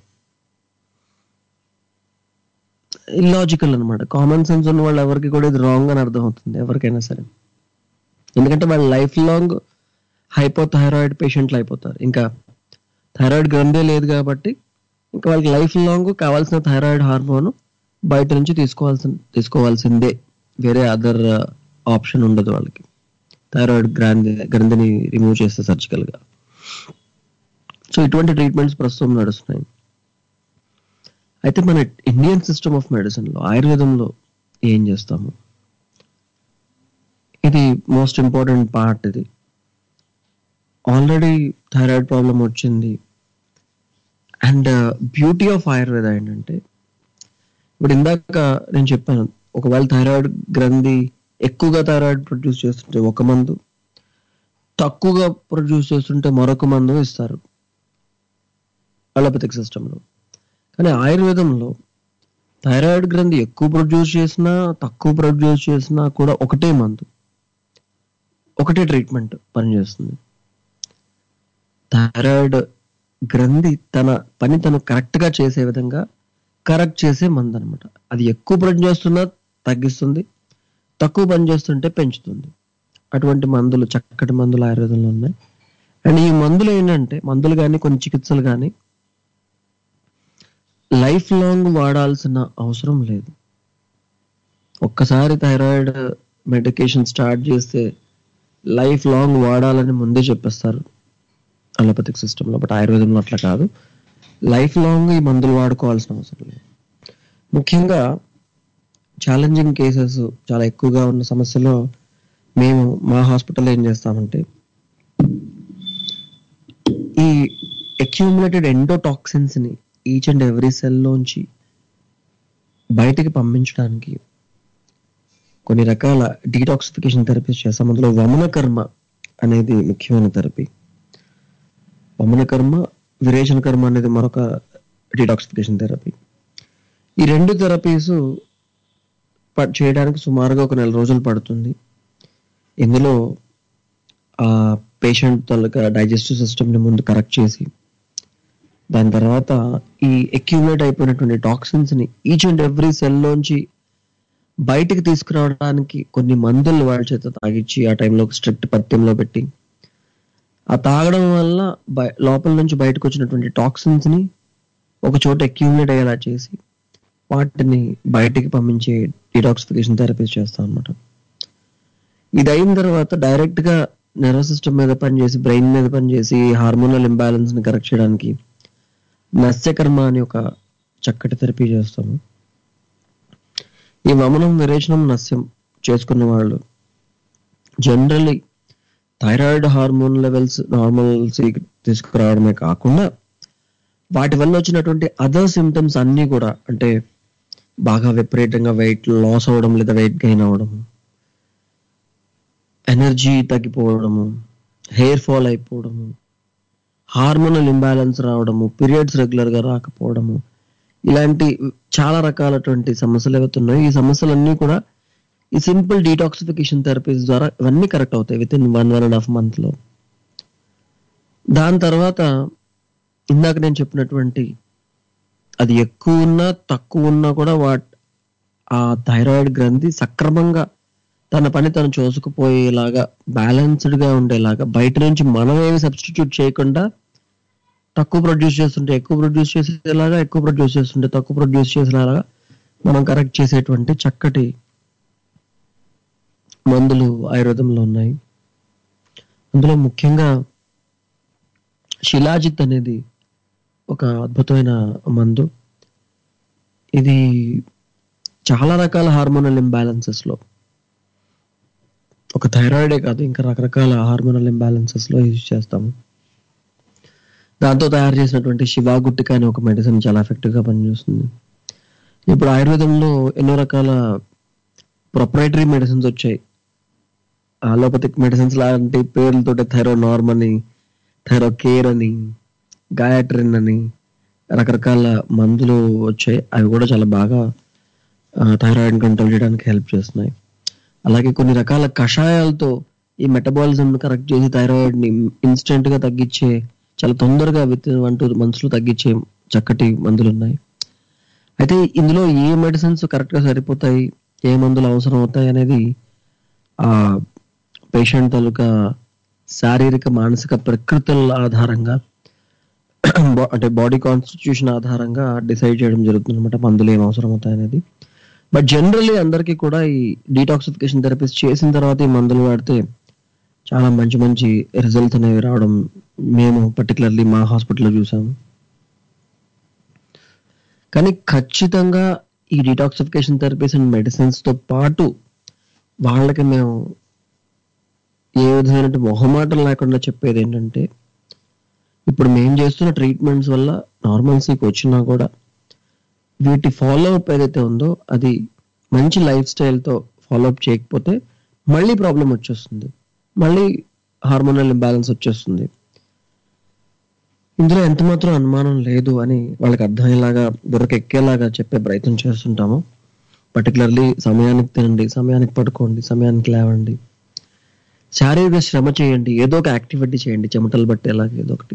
C: ఇల్లాజికల్ అన్నమాట కామన్ సెన్స్ ఉన్న వాళ్ళు ఎవరికి కూడా ఇది రాంగ్ అని అర్థం అవుతుంది ఎవరికైనా సరే ఎందుకంటే వాళ్ళు లైఫ్ లాంగ్ హైపోథైరాయిడ్ పేషెంట్లు అయిపోతారు ఇంకా థైరాయిడ్ గ్రంథే లేదు కాబట్టి ఇంకా వాళ్ళకి లైఫ్ లాంగ్ కావాల్సిన థైరాయిడ్ హార్మోన్ బయట నుంచి తీసుకోవాల్సిన తీసుకోవాల్సిందే వేరే అదర్ ఆప్షన్ ఉండదు వాళ్ళకి థైరాయిడ్ గ్రంథి గ్రంథిని రిమూవ్ చేస్తే సర్జికల్ గా సో ఇటువంటి ట్రీట్మెంట్స్ ప్రస్తుతం నడుస్తున్నాయి అయితే మన ఇండియన్ సిస్టమ్ ఆఫ్ మెడిసిన్ లో ఆయుర్వేదంలో ఏం చేస్తాము ఇది మోస్ట్ ఇంపార్టెంట్ పార్ట్ ఇది ఆల్రెడీ థైరాయిడ్ ప్రాబ్లం వచ్చింది అండ్ బ్యూటీ ఆఫ్ ఆయుర్వేద ఏంటంటే ఇప్పుడు ఇందాక నేను చెప్పాను ఒకవేళ థైరాయిడ్ గ్రంథి ఎక్కువగా థైరాయిడ్ ప్రొడ్యూస్ చేస్తుంటే ఒక మందు తక్కువగా ప్రొడ్యూస్ చేస్తుంటే మరొక మందు ఇస్తారు అలోపతిక్ సిస్టంలో కానీ ఆయుర్వేదంలో థైరాయిడ్ గ్రంథి ఎక్కువ ప్రొడ్యూస్ చేసినా తక్కువ ప్రొడ్యూస్ చేసినా కూడా ఒకటే మందు ఒకటే ట్రీట్మెంట్ పనిచేస్తుంది థైరాయిడ్ గ్రంథి తన పని తను కరెక్ట్ గా చేసే విధంగా కరెక్ట్ చేసే మందు అనమాట అది ఎక్కువ పని చేస్తున్నా తగ్గిస్తుంది తక్కువ పని చేస్తుంటే పెంచుతుంది అటువంటి మందులు చక్కటి మందులు ఆయుర్వేదంలో ఉన్నాయి అండ్ ఈ మందులు ఏంటంటే మందులు కానీ కొన్ని చికిత్సలు కానీ లైఫ్ లాంగ్ వాడాల్సిన అవసరం లేదు ఒక్కసారి థైరాయిడ్ మెడికేషన్ స్టార్ట్ చేస్తే లైఫ్ లాంగ్ వాడాలని ముందే చెప్పేస్తారు అలోపతిక్ సిస్టంలో బట్ ఆయుర్వేదంలో అట్లా కాదు లైఫ్ లాంగ్ ఈ మందులు వాడుకోవాల్సిన అవసరం లేదు ముఖ్యంగా ఛాలెంజింగ్ కేసెస్ చాలా ఎక్కువగా ఉన్న సమస్యలో మేము మా హాస్పిటల్ ఏం చేస్తామంటే ఈ అక్యూములేటెడ్ ఎండోటాక్సిన్స్ ని ఈచ్ అండ్ ఎవ్రీ సెల్ లోంచి బయటికి పంపించడానికి కొన్ని రకాల డీటాక్సిఫికేషన్ థెరపీస్ చేస్తాం అందులో వమన కర్మ అనేది ముఖ్యమైన థెరపీ వమన కర్మ విరేచన కర్మ అనేది మరొక డీటాక్సిఫికేషన్ థెరపీ ఈ రెండు థెరపీస్ చేయడానికి సుమారుగా ఒక నెల రోజులు పడుతుంది ఇందులో ఆ పేషెంట్ తాలూకా డైజెస్టివ్ సిస్టమ్ని ముందు కరెక్ట్ చేసి దాని తర్వాత ఈ అక్యూములేట్ అయిపోయినటువంటి టాక్సిన్స్ ని ఈచ్ అండ్ ఎవ్రీ సెల్ లోంచి బయటికి తీసుకురావడానికి కొన్ని మందులు వాళ్ళ చేత తాగిచ్చి ఆ టైంలో ఒక స్ట్రిక్ట్ పత్యంలో పెట్టి ఆ తాగడం వల్ల బయ- లోపల నుంచి బయటకు వచ్చినటువంటి టాక్సిన్స్ ని ఒక చోట అక్యూములేట్ అయ్యేలా చేసి వాటిని బయటికి పంపించే డిటాక్సిఫికేషన్ థెరపీస్ చేస్తాం అనమాట ఇది అయిన తర్వాత డైరెక్ట్ గా నర్వస్ సిస్టమ్ మీద పనిచేసి బ్రెయిన్ మీద పనిచేసి హార్మోనల్ ఇంబ్యాలెన్స్ ని కరెక్ట్ చేయడానికి నస్యకర్మ అని ఒక చక్కటి థెరపీ చేస్తాము ఈ వమనం విరేచనం నస్యం చేసుకున్న వాళ్ళు generally thyroid hormone levels normal తీసుకురావడమే కాకుండా వాటి వల్ల వచ్చినటువంటి అదర్ సిమ్టమ్స్ అన్నీ కూడా అంటే బాగా విపరీతంగా వెయిట్ లాస్ అవ్వడం లేదా వెయిట్ గెయిన్ అవ్వడం ఎనర్జీ తగ్గిపోవడము హెయిర్ ఫాల్ అయిపోవడము హార్మోనల్ ఇంబ్యాలెన్స్ రావడము పీరియడ్స్ రెగ్యులర్ గా రాకపోవడము ఇలాంటి చాలా రకాలటువంటి సమస్యలు ఏవైతే ఉన్నాయో ఈ సమస్యలన్నీ కూడా ఈ సింపుల్ డీటాక్సిఫికేషన్ థెరపీస్ ద్వారా ఇవన్నీ కరెక్ట్ అవుతాయి within one one and half month లో దాని తర్వాత ఇందాక నేను చెప్పినటువంటి అది ఎక్కువ ఉన్నా తక్కువ ఉన్నా కూడా వాట్ ఆ థైరాయిడ్ గ్రంథి సక్రమంగా తన పని తను చూసుకుపోయేలాగా బ్యాలెన్స్డ్ గా ఉండేలాగా బయట నుంచి మనం ఏమి సబ్స్టిట్యూట్ చేయకుండా తక్కువ ప్రొడ్యూస్ చేస్తుంటే ఎక్కువ ప్రొడ్యూస్ చేసేలాగా ఎక్కువ ప్రొడ్యూస్ చేస్తుంటే తక్కువ ప్రొడ్యూస్ చేసేలాగా మనం కరెక్ట్ చేసేటువంటి చక్కటి మందులు ఆయుర్వేదంలో ఉన్నాయి అందులో ముఖ్యంగా శిలాజిత్ అనేది ఒక అద్భుతమైన మందు ఇది చాలా రకాల హార్మోనల్ ఇంబ్యాలెన్సెస్ లో ఒక థైరాయిడే కాదు ఇంకా రకరకాల హార్మోనల్ ఇంబ్యాలెన్సెస్ లో యూజ్ చేస్తాము దాంతో తయారు చేసినటువంటి శివాగుట్టిక అనే ఒక మెడిసిన్ చాలా ఎఫెక్టివ్ గా పనిచేస్తుంది ఇప్పుడు ఆయుర్వేదంలో ఎన్నో రకాల ప్రొపరేటరీ మెడిసిన్స్ వచ్చాయి అలోపతిక్ మెడిసిన్స్ లాంటి పేర్లతో థైరో నార్మ్ అని థైరో కేర్ అని గాయట్రిన్ అని రకరకాల మందులు వచ్చాయి అవి కూడా చాలా బాగా థైరాయిడ్ కంట్రోల్ చేయడానికి హెల్ప్ చేస్తున్నాయి అలాగే కొన్ని రకాల కషాయాలతో ఈ మెటబాలిజం కరెక్ట్ చేసి థైరాయిడ్ ని ఇన్స్టెంట్ గా తగ్గించే చాలా తొందరగా విత్ వన్ టూ మంత్స్ లో తగ్గించే చక్కటి మందులు ఉన్నాయి అయితే ఇందులో ఏ మెడిసిన్స్ కరెక్ట్ గా సరిపోతాయి ఏ మందులు అవసరం అవుతాయి అనేది ఆ పేషెంట్ తాలూకా శారీరక మానసిక ప్రకృతుల ఆధారంగా బా- అంటే బాడీ కాన్స్టిట్యూషన్ ఆధారంగా డిసైడ్ చేయడం జరుగుతుంది అనమాట మందులు ఏం అవసరం అవుతాయి అనేది బట్ జనరల్లీ అందరికీ కూడా ఈ డీటాక్సిఫికేషన్ థెరపీస్ చేసిన తర్వాత ఈ మందులు వాడితే చాలా మంచి మంచి రిజల్ట్స్ అనేవి రావడం మేము పర్టికులర్లీ మా హాస్పిటల్లో చూసాము కానీ ఖచ్చితంగా ఈ డీటాక్సిఫికేషన్ థెరపీస్ అండ్ మెడిసిన్స్ తో పాటు వాళ్ళకి మేము ఏ విధమైన మొహమాటం లేకుండా చెప్పేది ఏంటంటే ఇప్పుడు మేము చేస్తున్న ట్రీట్మెంట్స్ వల్ల నార్మల్సీకి వచ్చినా కూడా వీటి ఫాలో అప్ ఏదైతే ఉందో అది మంచి లైఫ్ స్టైల్తో ఫాలో అప్ చేయకపోతే మళ్ళీ ప్రాబ్లం వచ్చేస్తుంది మళ్ళీ హార్మోనల్ ఇంబ్యాలెన్స్ వచ్చేస్తుంది ఇందులో ఎంత మాత్రం అనుమానం లేదు అని వాళ్ళకి అర్థమయ్యేలాగా బుర్రకెక్కేలాగా చెప్పే ప్రయత్నం చేస్తుంటాము పర్టికులర్లీ సమయానికి తినండి సమయానికి పడుకోండి సమయానికి లేవండి శారీరక శ్రమ చేయండి ఏదో ఒక యాక్టివిటీ చేయండి చెమటలు పట్టేలాగా ఏదో ఒకటి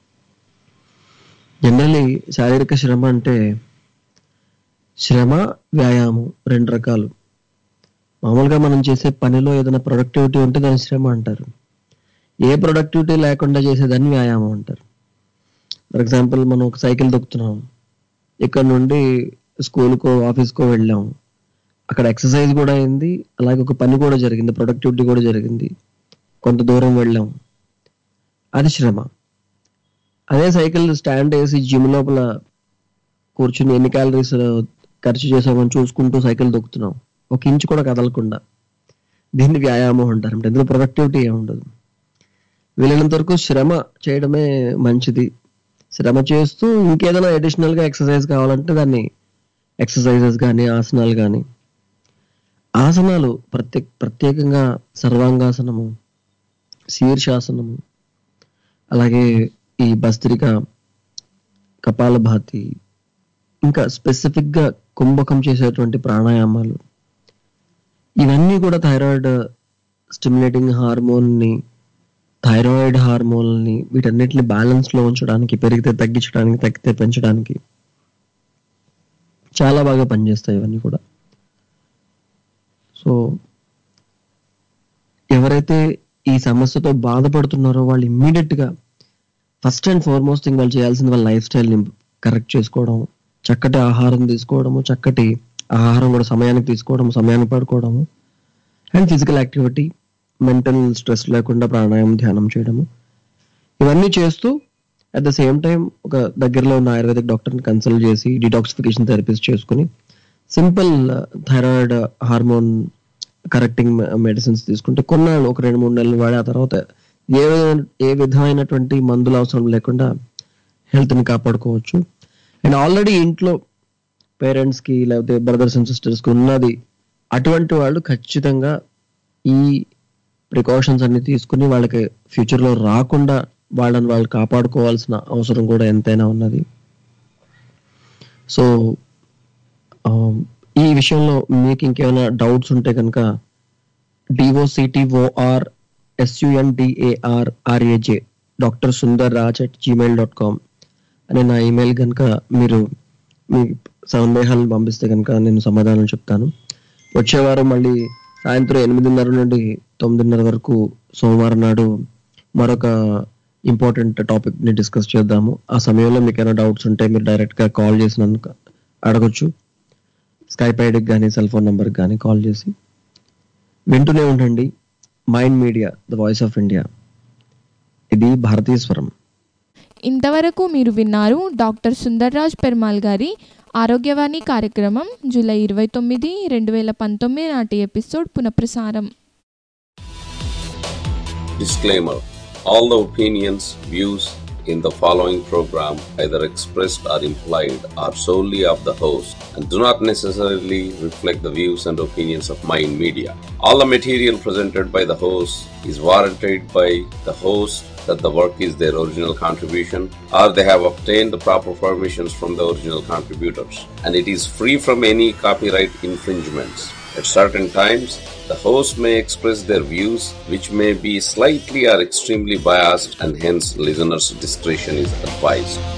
C: జనరలీ శారీరక శ్రమ అంటే శ్రమ వ్యాయామం రెండు రకాలు మామూలుగా మనం చేసే పనిలో ఏదైనా ప్రొడక్టివిటీ ఉంటే దాన్ని శ్రమ అంటారు ఏ ప్రొడక్టివిటీ లేకుండా చేసేదాన్ని వ్యాయామం అంటారు ఫర్ ఎగ్జాంపుల్ మనం ఒక సైకిల్ దొక్కుతున్నాం ఇక్కడ నుండి స్కూల్కో ఆఫీస్కో వెళ్ళాం అక్కడ ఎక్సర్సైజ్ కూడా అయింది అలాగే ఒక పని కూడా జరిగింది ప్రొడక్టివిటీ కూడా జరిగింది కొంత దూరం వెళ్ళాం అది శ్రమ అదే సైకిల్ స్టాండ్ వేసి జిమ్ లోపల కూర్చుని ఎన్ని క్యాలరీస్ ఖర్చు చేసామని చూసుకుంటూ సైకిల్ దొక్కుతున్నాం ఒక ఇంచు కూడా కదలకుండా దీన్ని వ్యాయామం అంటారు అంటే ఇందులో ప్రొడక్టివిటీ ఏమి ఉండదు వీలైనంత వరకు శ్రమ చేయడమే మంచిది శ్రమ చేస్తూ ఇంకేదైనా అడిషనల్ గా ఎక్సర్సైజ్ కావాలంటే దాన్ని ఎక్సర్సైజెస్ కానీ ఆసనాలు కానీ ఆసనాలు ప్రత్యేక ప్రత్యేకంగా సర్వాంగాసనము శీర్షాసనము అలాగే ఈ భస్త్రిక కపాలభాతి ఇంకా స్పెసిఫిక్ గా కుంభకం చేసేటువంటి ప్రాణాయామాలు ఇవన్నీ కూడా థైరాయిడ్ స్టిమ్యులేటింగ్ హార్మోన్ ని థైరాయిడ్ హార్మోన్ ని వీటన్నిటిని బ్యాలెన్స్ లో ఉంచడానికి పెరిగితే తగ్గించడానికి తగ్గితే పెంచడానికి చాలా బాగా పనిచేస్తాయి ఇవన్నీ కూడా సో ఎవరైతే ఈ సమస్యతో బాధపడుతున్నారో వాళ్ళు ఇమ్మీడియట్ గా ఫస్ట్ అండ్ ఫార్మోస్ట్ థింగ్ వాళ్ళు చేయాల్సింది వాళ్ళ లైఫ్ స్టైల్ ని కరెక్ట్ చేసుకోవడం చక్కటి ఆహారం తీసుకోవడము చక్కటి ఆహారం కూడా సమయానికి తీసుకోవడం సమయానికి పడుకోవడము and physical activity mental stress లేకుండా ప్రాణాయామం ధ్యానం చేయడము ఇవన్నీ చేస్తూ అట్ ద సేమ్ టైం ఒక దగ్గరలో ఉన్న ఆయుర్వేదిక్ డాక్టర్ని కన్సల్ట్ చేసి డిటాక్సిఫికేషన్ థెరపీస్ చేసుకుని simple thyroid hormone correcting medicines తీసుకుంటే కొన్నాళ్ళు ఒక రెండు మూడు నెలలు వాడి ఆ తర్వాత ఏ విధమైన ఏ విధమైనటువంటి మందులు అవసరం లేకుండా health ని కాపాడుకోవచ్చు అండ్ ఆల్రెడీ ఇంట్లో పేరెంట్స్ కి లేకపోతే బ్రదర్స్ అండ్ సిస్టర్స్ కి ఉన్నది అటువంటి వాళ్ళు ఖచ్చితంగా ఈ ప్రికాషన్స్ అన్ని తీసుకుని వాళ్ళకి ఫ్యూచర్ లో రాకుండా వాళ్ళని వాళ్ళు కాపాడుకోవాల్సిన అవసరం కూడా ఎంతైనా ఉన్నది సో ఈ విషయంలో మీకు ఇంకేమైనా డౌట్స్ ఉంటే కనుక D O C T O R S U N D A R R A J doctor Sundar Raj at Gmail dot com అనే నా ఈమెయిల్ కనుక మీరు మీ సందేహాలను పంపిస్తే కనుక నేను సమాధానం చెప్తాను వచ్చే వారం మళ్ళీ సాయంత్రం ఎనిమిదిన్నర నుండి తొమ్మిదిన్నర వరకు సోమవారం నాడు మరొక ఇంపార్టెంట్ టాపిక్ ని డిస్కస్ చేద్దాము ఆ సమయంలో మీకు ఏమైనా డౌట్స్ ఉంటే మీరు డైరెక్ట్ గా కాల్ చేసి నన్ను అడగొచ్చు స్కైప్ ఐడికి కానీ సెల్ ఫోన్ నంబర్కి కానీ కాల్ చేసి వింటూనే ఉండండి mind media the voice of India ఇది భారతీయ స్వరం
B: ఇంతవరకు మీరు విన్నారు డాక్టర్ సుందర్రాజ్ పెరుమాల్ గారి ఆరోగ్యవాణి కార్యక్రమం జూలై ఇరవై తొమ్మిది రెండు వేల పంతొమ్మిది నాటి ఎపిసోడ్ పునఃప్రసారం
N: Disclaimer All the opinions, views in the following program, either expressed or implied, are solely of the host and do not necessarily reflect the views and opinions of Mind Media. All the material presented by the host is warranted by the host that the work is their original contribution or they have obtained the proper permissions from the original contributors and it is free from any copyright infringements. At certain times, the host may express their views, which may be slightly or extremely biased, and hence listeners' discretion is advised.